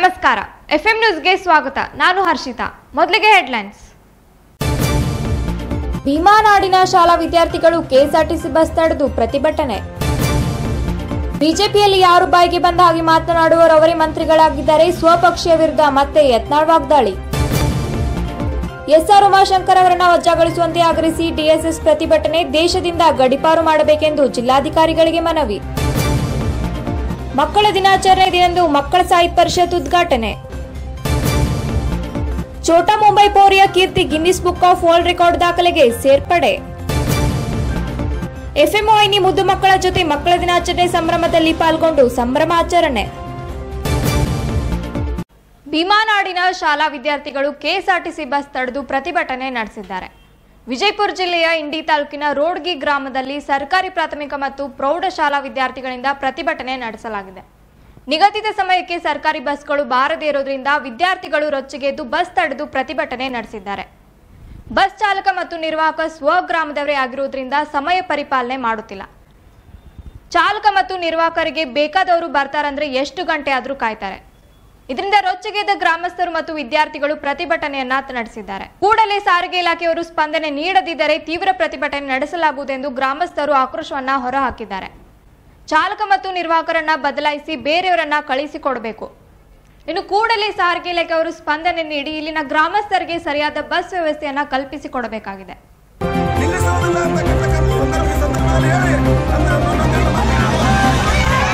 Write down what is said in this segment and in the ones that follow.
ನಮಸ್ಕಾರ ಎಫ್ಎಂ ನ್ಯೂಸ್ಗೆ ಸ್ವಾಗತ ನಾನು ಹರ್ಷಿತಾ ಮೊದಲಿಗೆ ಹೆಡ್ಲೈನ್ಸ್ ಭೀಮಾನಾಡಿನ ಶಾಲಾ ವಿದ್ಯಾರ್ಥಿಗಳು ಕೆಎಸ್ಆರ್ಟಿಸಿ ಬಸ್ ತಡೆದು ಪ್ರತಿಭಟನೆ ಬಿಜೆಪಿಯಲ್ಲಿ ಯಾರು ಬಾಯಿಗೆ ಬಂದ ಹಾಗೆ ಮಾತನಾಡುವವರವರೇ ಮಂತ್ರಿಗಳಾಗಿದ್ದಾರೆ ಸ್ವಪಕ್ಷೀಯ ವಿರುದ್ಧ ಮತ್ತೆ ಯತ್ನಾಳ್ ವಾಗ್ದಾಳಿ ಎಸ್ಆರ್ ಉಮಾಶಂಕರ್ ಅವರನ್ನ ವಜಾಗೊಳಿಸುವಂತೆ ಆಗ್ರಹಿಸಿ ಡಿಎಸ್ಎಸ್ ಪ್ರತಿಭಟನೆ ದೇಶದಿಂದ ಗಡಿಪಾರು ಮಾಡಬೇಕೆಂದು ಜಿಲ್ಲಾಧಿಕಾರಿಗಳಿಗೆ ಮನವಿ ಮಕ್ಕಳ ದಿನಾಚರಣೆ ದಿನಂದು ಮಕ್ಕಳ ಸಾಹಿತ್ಯ ಪರಿಷತ್ ಉದ್ಘಾಟನೆ ಛೋಟಾ ಮುಂಬೈ ಪೋರಿಯ ಕೀರ್ತಿ Guinness book of world record ದಾಖಲೆಗೆ ಸೇರ್ಪಡೆ ಎಫ್ಎಂ ವಾಹಿನಿ ಮುದ್ದು ಮಕ್ಕಳ ಜೊತೆ ಮಕ್ಕಳ ದಿನಾಚರಣೆ ಸಂಭ್ರಮದಲ್ಲಿ ಪಾಲ್ಗೊಂಡು ಸಂಭ್ರಮಾಚರಣೆ ಭೀಮಾನಾಡಿನ ಶಾಲಾ ವಿದ್ಯಾರ್ಥಿಗಳು ಕೆಎಸ್ಆರ್ಟಿಸಿ ಬಸ್ ತಡೆದು ಪ್ರತಿಭಟನೆ ನಡೆಸಿದ್ದಾರೆ ವಿಜಯಪುರ ಜಿಲ್ಲೆಯ ಇಂಡಿ ತಾಲೂಕಿನ ರೋಡ್ಗಿ ಗ್ರಾಮದಲ್ಲಿ ಸರ್ಕಾರಿ ಪ್ರಾಥಮಿಕ ಮತ್ತು ಪ್ರೌಢಶಾಲಾ ವಿದ್ಯಾರ್ಥಿಗಳಿಂದ ಪ್ರತಿಭಟನೆ ನಡೆಸಲಾಗಿದೆ ನಿಗದಿತ ಸಮಯಕ್ಕೆ ಸರ್ಕಾರಿ ಬಸ್ಗಳು ಬಾರದೇ ಇರೋದ್ರಿಂದ ವಿದ್ಯಾರ್ಥಿಗಳು ರೊಚ್ಚಿಗೆದ್ದು ಬಸ್ ತಡೆದು ಪ್ರತಿಭಟನೆ ನಡೆಸಿದ್ದಾರೆ ಬಸ್ ಚಾಲಕ ಮತ್ತು ನಿರ್ವಾಹಕ ಸ್ವಗ್ರಾಮದವರೇ ಆಗಿರುವುದರಿಂದ ಸಮಯ ಪರಿಪಾಲನೆ ಮಾಡುತ್ತಿಲ್ಲ ಚಾಲಕ ಮತ್ತು ನಿರ್ವಾಹಕರಿಗೆ ಬೇಕಾದವರು ಬರ್ತಾರಂದ್ರೆ ಎಷ್ಟು ಗಂಟೆ ಆದರೂ ಕಾಯ್ತಾರೆ ಇದರಿಂದ ರೊಚ್ಚಿಗೆದ್ದ ಗ್ರಾಮಸ್ಥರು ಮತ್ತು ವಿದ್ಯಾರ್ಥಿಗಳು ಪ್ರತಿಭಟನೆಯನ್ನ ನಡೆಸಿದ್ದಾರೆ ಕೂಡಲೇ ಸಾರಿಗೆ ಇಲಾಖೆಯವರು ಸ್ಪಂದನೆ ನೀಡದಿದ್ದರೆ ತೀವ್ರ ಪ್ರತಿಭಟನೆ ನಡೆಸಲಾಗುವುದೆಂದು ಗ್ರಾಮಸ್ಥರು ಆಕ್ರೋಶವನ್ನ ಹೊರಹಾಕಿದ್ದಾರೆ ಚಾಲಕ ಮತ್ತು ನಿರ್ವಾಹಕರನ್ನ ಬದಲಾಯಿಸಿ ಬೇರೆಯವರನ್ನ ಕಳಿಸಿಕೊಡಬೇಕು ಇನ್ನು ಕೂಡಲೇ ಸಾರಿಗೆ ಇಲಾಖೆಯವರು ಸ್ಪಂದನೆ ನೀಡಿ ಇಲ್ಲಿನ ಗ್ರಾಮಸ್ಥರಿಗೆ ಸರಿಯಾದ ಬಸ್ ವ್ಯವಸ್ಥೆಯನ್ನ ಕಲ್ಪಿಸಿಕೊಡಬೇಕಾಗಿದೆ ನಿಲ್ಲಿಸುವುದಿಲ್ಲ ಅಂತಕ್ಕಂಥ ಸಂದರ್ಭ ಈ ಸಂದರ್ಭದಲ್ಲಿ ಹೇಳಿ ನನ್ನ ನನ್ನನ್ನೆಲ್ಲ ಮಾತಾಡಿ.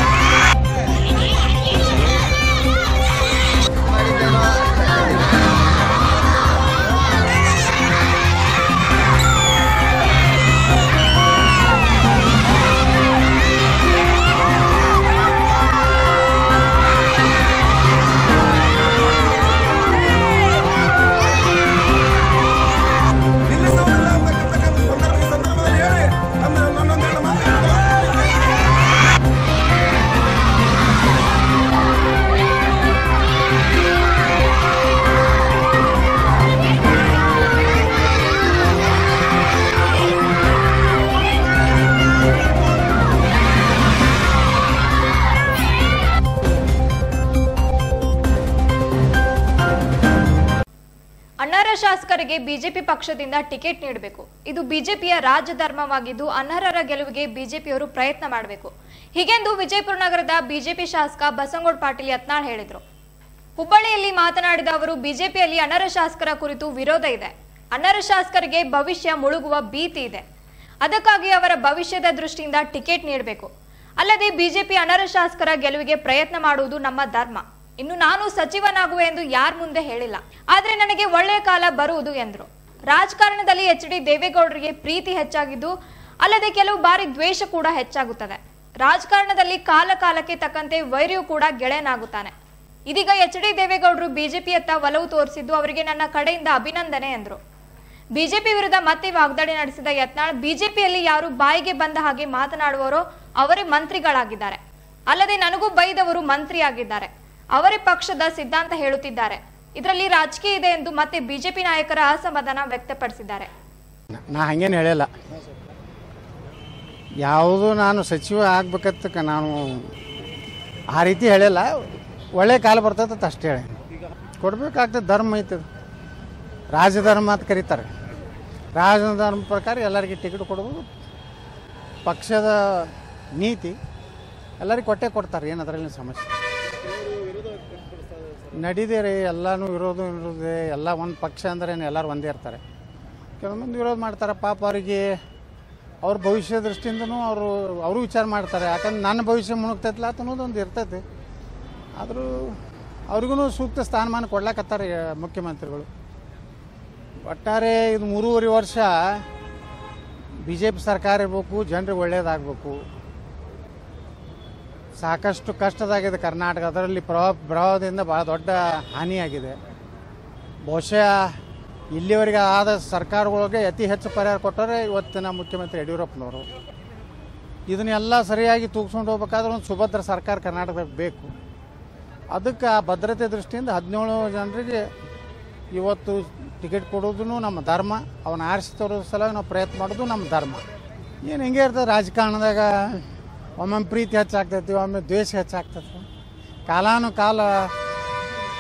ನಿಲ್ಲಿಸುವುದಿಲ್ಲ ಅಂತಕ್ಕಂಥ ಸಂದರ್ಭ ಈ ಸಂದರ್ಭದಲ್ಲಿ ಹೇಳಿ ನನ್ನ ನನ್ನನ್ನೆಲ್ಲ ಮಾತಾಡಿ. ಅನರ್ಹ ಶಾಸಕರಿಗೆ ಬಿಜೆಪಿ ಪಕ್ಷದಿಂದ ಟಿಕೆಟ್ ನೀಡಬೇಕು ಇದು ಬಿಜೆಪಿಯ ರಾಜ್ಯ ಧರ್ಮವಾಗಿದ್ದು ಅನರ್ಹರ ಗೆಲುವಿಗೆ ಬಿಜೆಪಿಯವರು ಪ್ರಯತ್ನ ಮಾಡಬೇಕು ಹೀಗೆಂದು ವಿಜಯಪುರ ನಗರದ ಬಿಜೆಪಿ ಶಾಸಕ ಬಸಂಗೋಡ್ ಪಾಟೀಲ್ ಯತ್ನಾಳ್ ಹೇಳಿದರು ಹುಬ್ಬಳ್ಳಿಯಲ್ಲಿ ಮಾತನಾಡಿದ ಅವರು ಬಿಜೆಪಿಯಲ್ಲಿ ಅನರ್ಹ ಶಾಸಕರ ಕುರಿತು ವಿರೋಧ ಇದೆ ಅನರ್ಹ ಶಾಸಕರಿಗೆ ಭವಿಷ್ಯ ಮುಳುಗುವ ಭೀತಿ ಇದೆ ಅದಕ್ಕಾಗಿ ಅವರ ಭವಿಷ್ಯದ ದೃಷ್ಟಿಯಿಂದ ಟಿಕೆಟ್ ನೀಡಬೇಕು ಅಲ್ಲದೆ ಬಿಜೆಪಿ ಅನರ್ಹ ಶಾಸಕರ ಗೆಲುವಿಗೆ ಪ್ರಯತ್ನ ಮಾಡುವುದು ನಮ್ಮ ಧರ್ಮ ಇನ್ನು ನಾನು ಸಚಿವನಾಗುವೆ ಎಂದು ಯಾರ ಮುಂದೆ ಹೇಳಿಲ್ಲ ಆದ್ರೆ ನನಗೆ ಒಳ್ಳೆಯ ಕಾಲ ಬರುವುದು ಎಂದರು ರಾಜಕಾರಣದಲ್ಲಿ ಎಚ್ ಡಿ ದೇವೇಗೌಡರಿಗೆ ಪ್ರೀತಿ ಹೆಚ್ಚಾಗಿದ್ದು ಅಲ್ಲದೆ ಕೆಲವು ಬಾರಿ ದ್ವೇಷ ಕೂಡ ಹೆಚ್ಚಾಗುತ್ತದೆ ರಾಜಕಾರಣದಲ್ಲಿ ಕಾಲ ಕಾಲಕ್ಕೆ ತಕ್ಕಂತೆ ವೈರ್ಯೂ ಕೂಡ ಗೆಳೆಯನಾಗುತ್ತಾನೆ ಇದೀಗ ಎಚ್ ಡಿ ದೇವೇಗೌಡರು ಬಿಜೆಪಿಯತ್ತ ಒಲವು ತೋರಿಸಿದ್ದು ಅವರಿಗೆ ನನ್ನ ಕಡೆಯಿಂದ ಅಭಿನಂದನೆ ಎಂದರು ಬಿಜೆಪಿ ವಿರುದ್ಧ ಮತ್ತೆ ವಾಗ್ದಾಳಿ ನಡೆಸಿದ ಯತ್ನಾಳ್ ಬಿಜೆಪಿಯಲ್ಲಿ ಯಾರು ಬಾಯಿಗೆ ಬಂದ ಹಾಗೆ ಮಾತನಾಡುವರೋ ಅವರೇ ಮಂತ್ರಿಗಳಾಗಿದ್ದಾರೆ ಅಲ್ಲದೆ ನನಗೂ ಬೈದವರು ಮಂತ್ರಿಯಾಗಿದ್ದಾರೆ ಅವರೇ ಪಕ್ಷದ ಸಿದ್ಧಾಂತ ಹೇಳುತ್ತಿದ್ದಾರೆ ಇದರಲ್ಲಿ ರಾಜಕೀಯ ಇದೆ ಎಂದು ಮತ್ತೆ ಬಿಜೆಪಿ ನಾಯಕರ ಅಸಮಾಧಾನ ವ್ಯಕ್ತಪಡಿಸಿದ್ದಾರೆ ನಾ ಹಂಗೇನು ಹೇಳಿಲ್ಲ ಯಾವುದು ನಾನು ಸಚಿವ ಆಗ್ಬೇಕಂತ ನಾನು ಆ ರೀತಿ ಹೇಳಿಲ್ಲ ಒಳ್ಳೆ ಕಾಲ ಬರ್ತೈತೆ ಅಷ್ಟೇ ಹೇಳಿ ಕೊಡ್ಬೇಕಾಗ್ತದೆ ಧರ್ಮ ಐತದ ರಾಜಧರ್ಮ ಅಂತ ಕರೀತಾರೆ ರಾಜಧರ್ಮ ಪ್ರಕಾರ ಎಲ್ಲರಿಗೆ ಟಿಕೆಟ್ ಕೊಡೋದು ಪಕ್ಷದ ನೀತಿ ಎಲ್ಲರಿಗೆ ಕೊಟ್ಟೇ ಕೊಡ್ತಾರೆ ಏನು ಅದರಲ್ಲಿ ಸಮಸ್ಯೆ ನಡೀದೇ ರೀ ಎಲ್ಲನೂ ವಿರೋಧ ಇರೋದೇ ಎಲ್ಲ ಒಂದು ಪಕ್ಷ ಅಂದ್ರೆ ಏನು ಎಲ್ಲರೂ ಒಂದೇ ಇರ್ತಾರೆ ಕೆಲವೊಂದು ವಿರೋಧ ಮಾಡ್ತಾರೆ ಪಾಪ ಅವರಿಗೆ ಅವ್ರ ಭವಿಷ್ಯ ದೃಷ್ಟಿಯಿಂದನೂ ಅವರು ಅವರು ವಿಚಾರ ಮಾಡ್ತಾರೆ ಯಾಕಂದ್ರೆ ನನ್ನ ಭವಿಷ್ಯ ಮುಣುಗ್ತೈತಲ್ಲ ಅಂತ ಅನ್ನೋದು ಒಂದು ಇರ್ತೈತಿ ಆದರೂ ಅವ್ರಿಗೂ ಸೂಕ್ತ ಸ್ಥಾನಮಾನ ಕೊಡ್ಲಾಕತ್ತಾರೆ ಮುಖ್ಯಮಂತ್ರಿಗಳು ಒಟ್ಟಾರೆ ಇದು ಮೂರುವರೆ ವರ್ಷ ಬಿ ಜೆ ಪಿ ಸರ್ಕಾರ ಇರಬೇಕು ಜನರಿಗೆ ಒಳ್ಳೇದಾಗಬೇಕು ಸಾಕಷ್ಟು ಕಷ್ಟದಾಗಿದೆ ಕರ್ನಾಟಕ ಅದರಲ್ಲಿ ಪ್ರವಾಹ ಪ್ರವಾಹದಿಂದ ಭಾಳ ದೊಡ್ಡ ಹಾನಿಯಾಗಿದೆ ಬಹುಶಃ ಇಲ್ಲಿವರೆಗೆ ಆದ ಸರ್ಕಾರಗಳಿಗೆ ಅತಿ ಹೆಚ್ಚು ಪರಿಹಾರ ಕೊಟ್ಟರೆ ಇವತ್ತಿನ ಮುಖ್ಯಮಂತ್ರಿ ಯಡಿಯೂರಪ್ಪನವರು ಇದನ್ನೆಲ್ಲ ಸರಿಯಾಗಿ ತೂಗಿಸ್ಕೊಂಡು ಹೋಗ್ಬೇಕಾದ್ರೆ ಒಂದು ಸುಭದ್ರ ಸರ್ಕಾರ ಕರ್ನಾಟಕದಾಗ ಬೇಕು ಅದಕ್ಕೆ ಆ ಭದ್ರತೆ ದೃಷ್ಟಿಯಿಂದ ಹದಿನೇಳು ಜನರಿಗೆ ಇವತ್ತು ಟಿಕೆಟ್ ಕೊಡೋದು ನಮ್ಮ ಧರ್ಮ ಅವನ ಆರಿಸಿ ತರೋದ್ರ ಸಲುವಾಗಿ ನಾವು ಪ್ರಯತ್ನ ಮಾಡೋದು ನಮ್ಮ ಧರ್ಮ ಏನು ಹಿಂಗೆ ಇರ್ತದೆ ರಾಜಕಾರಣದಾಗ ಒಮ್ಮೊಮ್ಮೆ ಪ್ರೀತಿ ಹೆಚ್ಚಾಗ್ತೈತಿ ಒಮ್ಮೆ ದ್ವೇಷ ಹೆಚ್ಚಾಗ್ತೈತಿ ಕಾಲಾನು ಕಾಲ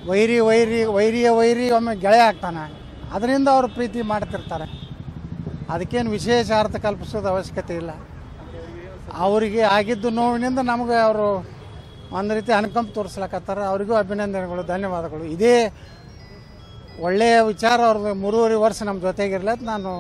ವೈರಿ ವೈರಿ ವೈರಿಯ ವೈರಿ ಒಮ್ಮೆ ಗೆಳೆಯ ಆಗ್ತಾನೆ ಅದರಿಂದ ಅವರು ಪ್ರೀತಿ ಮಾಡ್ತಿರ್ತಾರೆ ಅದಕ್ಕೇನು ವಿಶೇಷ ಅರ್ಥ ಕಲ್ಪಿಸೋದು ಅವಶ್ಯಕತೆ ಇಲ್ಲ ಅವರಿಗೆ ಆಗಿದ್ದು ನೋವಿನಿಂದ ನಮಗೆ ಅವರು ಒಂದು ರೀತಿ ಅನುಕಂಪ ತೋರಿಸ್ಲಕತ್ತಾರ ಅವರಿಗೂ ಅಭಿನಂದನೆಗಳು ಧನ್ಯವಾದಗಳು ಇದೇ ಒಳ್ಳೆಯ ವಿಚಾರ ಅವ್ರದ್ದು ಮೂರುವರೆ ವರ್ಷ ನಮ್ಮ ಜೊತೆಗಿರಲಿ ಅಂತ ನಾನು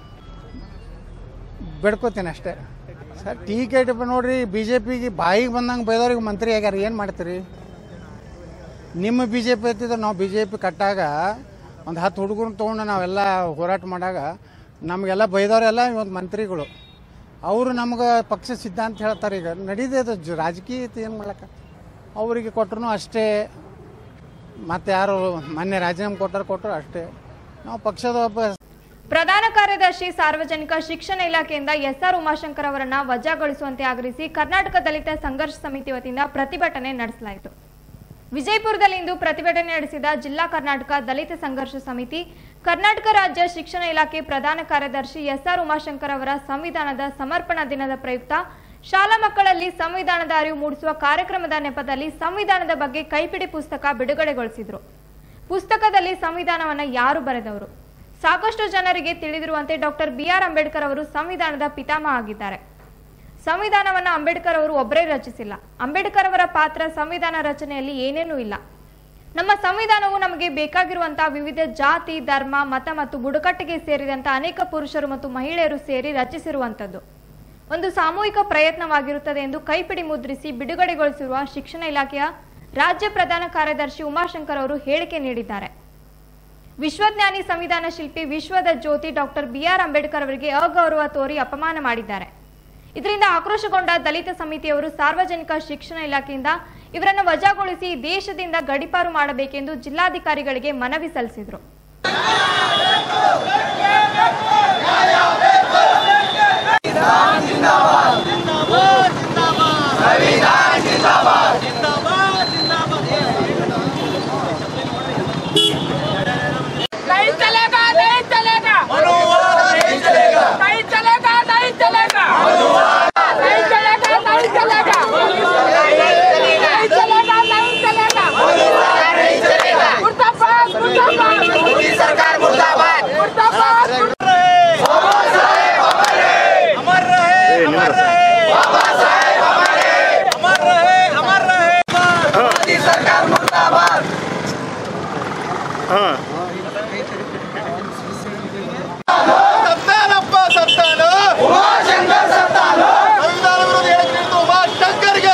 ಬೇಡ್ಕೋತೀನಿ ಅಷ್ಟೇ ಸರ್ ಟಿಕೆಟ್ ನೋಡ್ರಿ ಬಿ ಜೆ ಪಿಗೆ ಬಾಯಿಗೆ ಬಂದಂಗೆ ಬೈದವ್ರಿಗೆ ಮಂತ್ರಿ ಆಗ್ಯಾರ ಏನು ಮಾಡ್ತೀರಿ ನಿಮ್ಮ ಬಿ ಜೆ ಪಿ ಐತಿದ್ರೆ ನಾವು ಬಿ ಜೆ ಪಿ ಕಟ್ಟಾಗ ಒಂದು ಹತ್ತು ಹುಡುಗರನ್ನ ತೊಗೊಂಡು ನಾವೆಲ್ಲ ಹೋರಾಟ ಮಾಡಾಗ ನಮಗೆಲ್ಲ ಬೈದವರೆಲ್ಲ ಇವತ್ತು ಮಂತ್ರಿಗಳು ಅವರು ನಮ್ಗೆ ಪಕ್ಷ ಸಿದ್ಧಾಂತ ಹೇಳ್ತಾರೆ ಈಗ ನಡೀದೆ ಅದು ಜ- ರಾಜಕೀಯ ಏನು ಮಾಡಕ್ಕೆ ಅವರಿಗೆ ಕೊಟ್ಟರು ಅಷ್ಟೇ ಮತ್ತು ಯಾರು ಮೊನ್ನೆ ರಾಜೀನಾಮೆ ಕೊಟ್ಟರು ಕೊಟ್ಟರು ಅಷ್ಟೇ ನಾವು ಪಕ್ಷದ ಒಬ್ಬ ಪ್ರಧಾನ ಕಾರ್ಯದರ್ಶಿ ಸಾರ್ವಜನಿಕ ಶಿಕ್ಷಣ ಇಲಾಖೆಯಿಂದ ಎಸ್ಆರ್ ಉಮಾಶಂಕರ್ ಅವರನ್ನ ವಜಾಗೊಳಿಸುವಂತೆ ಆಗ್ರಹಿಸಿ ಕರ್ನಾಟಕ ದಲಿತ ಸಂಘರ್ಷ ಸಮಿತಿ ವತಿಯಿಂದ ಪ್ರತಿಭಟನೆ ನಡೆಸಲಾಯಿತು ವಿಜಯಪುರದಲ್ಲಿಂದು ಪ್ರತಿಭಟನೆ ನಡೆಸಿದ ಜಿಲ್ಲಾ ಕರ್ನಾಟಕ ದಲಿತ ಸಂಘರ್ಷ ಸಮಿತಿ ಕರ್ನಾಟಕ ರಾಜ್ಯ ಶಿಕ್ಷಣ ಇಲಾಖೆ ಪ್ರಧಾನ ಕಾರ್ಯದರ್ಶಿ ಎಸ್ಆರ್ ಉಮಾಶಂಕರ್ ಅವರ ಸಂವಿಧಾನದ ಸಮರ್ಪಣಾ ದಿನದ ಪ್ರಯುಕ್ತ ಶಾಲಾ ಮಕ್ಕಳಲ್ಲಿ ಸಂವಿಧಾನದ ಅರಿವು ಮೂಡಿಸುವ ಕಾರ್ಯಕ್ರಮದ ನೆಪದಲ್ಲಿ ಸಂವಿಧಾನದ ಬಗ್ಗೆ ಕೈಪಿಡಿ ಪುಸ್ತಕ ಬಿಡುಗಡೆಗೊಳಿಸಿದ್ರು ಪುಸ್ತಕದಲ್ಲಿ ಸಂವಿಧಾನವನ್ನ ಯಾರು ಬರೆದವರು ಸಾಕಷ್ಟು ಜನರಿಗೆ ತಿಳಿದಿರುವಂತೆ ಡಾಕ್ಟರ್ ಬಿಆರ್ ಅಂಬೇಡ್ಕರ್ ಅವರು ಸಂವಿಧಾನದ ಪಿತಾಮಹ ಆಗಿದ್ದಾರೆ ಸಂವಿಧಾನವನ್ನ ಅಂಬೇಡ್ಕರ್ ಅವರು ಒಬ್ಬರೇ ರಚಿಸಿಲ್ಲ ಅಂಬೇಡ್ಕರ್ ಅವರ ಪಾತ್ರ ಸಂವಿಧಾನ ರಚನೆಯಲ್ಲಿ ಏನೇನೂ ಇಲ್ಲ ನಮ್ಮ ಸಂವಿಧಾನವು ನಮಗೆ ಬೇಕಾಗಿರುವಂತಹ ವಿವಿಧ ಜಾತಿ ಧರ್ಮ ಮತ ಮತ್ತು ಬುಡಕಟ್ಟಿಗೆ ಸೇರಿದಂತ ಅನೇಕ ಪುರುಷರು ಮತ್ತು ಮಹಿಳೆಯರು ಸೇರಿ ರಚಿಸಿರುವಂತದ್ದು ಒಂದು ಸಾಮೂಹಿಕ ಪ್ರಯತ್ನವಾಗಿರುತ್ತದೆ ಎಂದು ಕೈಪಿಡಿ ಮುದ್ರಿಸಿ ಬಿಡುಗಡೆಗೊಳಿಸಿರುವ ಶಿಕ್ಷಣ ಇಲಾಖೆಯ ರಾಜ್ಯ ಪ್ರಧಾನ ಕಾರ್ಯದರ್ಶಿ ಉಮಾಶಂಕರ್ ಅವರು ಹೇಳಿಕೆ ನೀಡಿದ್ದಾರೆ ವಿಶ್ವಜ್ಞಾನಿ ಸಂವಿಧಾನ ಶಿಲ್ಪಿ ವಿಶ್ವದ ಜ್ಯೋತಿ ಡಾಕ್ಟರ್ ಬಿಆರ್ ಅಂಬೇಡ್ಕರ್ ಅವರಿಗೆ ಅಗೌರವ ತೋರಿ ಅಪಮಾನ ಮಾಡಿದ್ದಾರೆ ಇದರಿಂದ ಆಕ್ರೋಶಗೊಂಡ ದಲಿತ ಸಮಿತಿಯವರು ಸಾರ್ವಜನಿಕ ಶಿಕ್ಷಣ ಇಲಾಖೆಯಿಂದ ಇವರನ್ನು ವಜಾಗೊಳಿಸಿ ದೇಶದಿಂದ ಗಡಿಪಾರು ಮಾಡಬೇಕೆಂದು ಜಿಲ್ಲಾಧಿಕಾರಿಗಳಿಗೆ ಮನವಿ ಸಲ್ಲಿಸಿದರು नहीं चलेगा नहीं चलेगा नहीं चलेगा नहीं चलेगा नहीं चलेगा नहीं चलेगा नहीं चलेगा नहीं चलेगा नहीं चलेगा मुर्दाबाद मुर्दाबाद मोदी सरकार मुर्दाबाद मुर्दाबाद अमर रहे अमर रहे बाबा साहेब हमारे अमर रहे अमर रहे मोदी सरकार मुर्दाबाद ಸತ್ತಾನಪ್ಪ ಸತ್ತಾನ ಉಮಾಶಂಕರ್ ಸತ್ತಾನ ಸಂವಿಧಾನ ವಿರೋಧಿ ಹೇಳಿಕೆ ನೀಡಿದ ಉಮಾಶಂಕರ್ಗೆ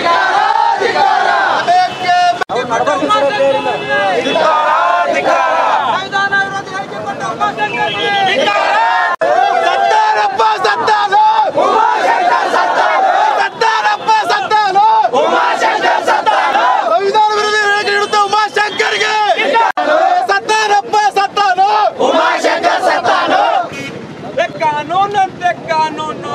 ಅದಕ್ಕೆ ಸತ್ತಾನಪ್ಪ ಸತ್ತಾನ ಸತ್ತಾನಪ್ಪ ಸತ್ತಾನ ಸಂವಿಧಾನ ವಿರೋಧಿ ಹೇಳಿಕೆ ನೀಡುತ್ತ ಉಮಾಶಂಕರ್ಗೆ ಸತ್ತಾನಪ್ಪ ಸತ್ತಾನ ಕಾನೂನಂತೆ ಕಾನೂನು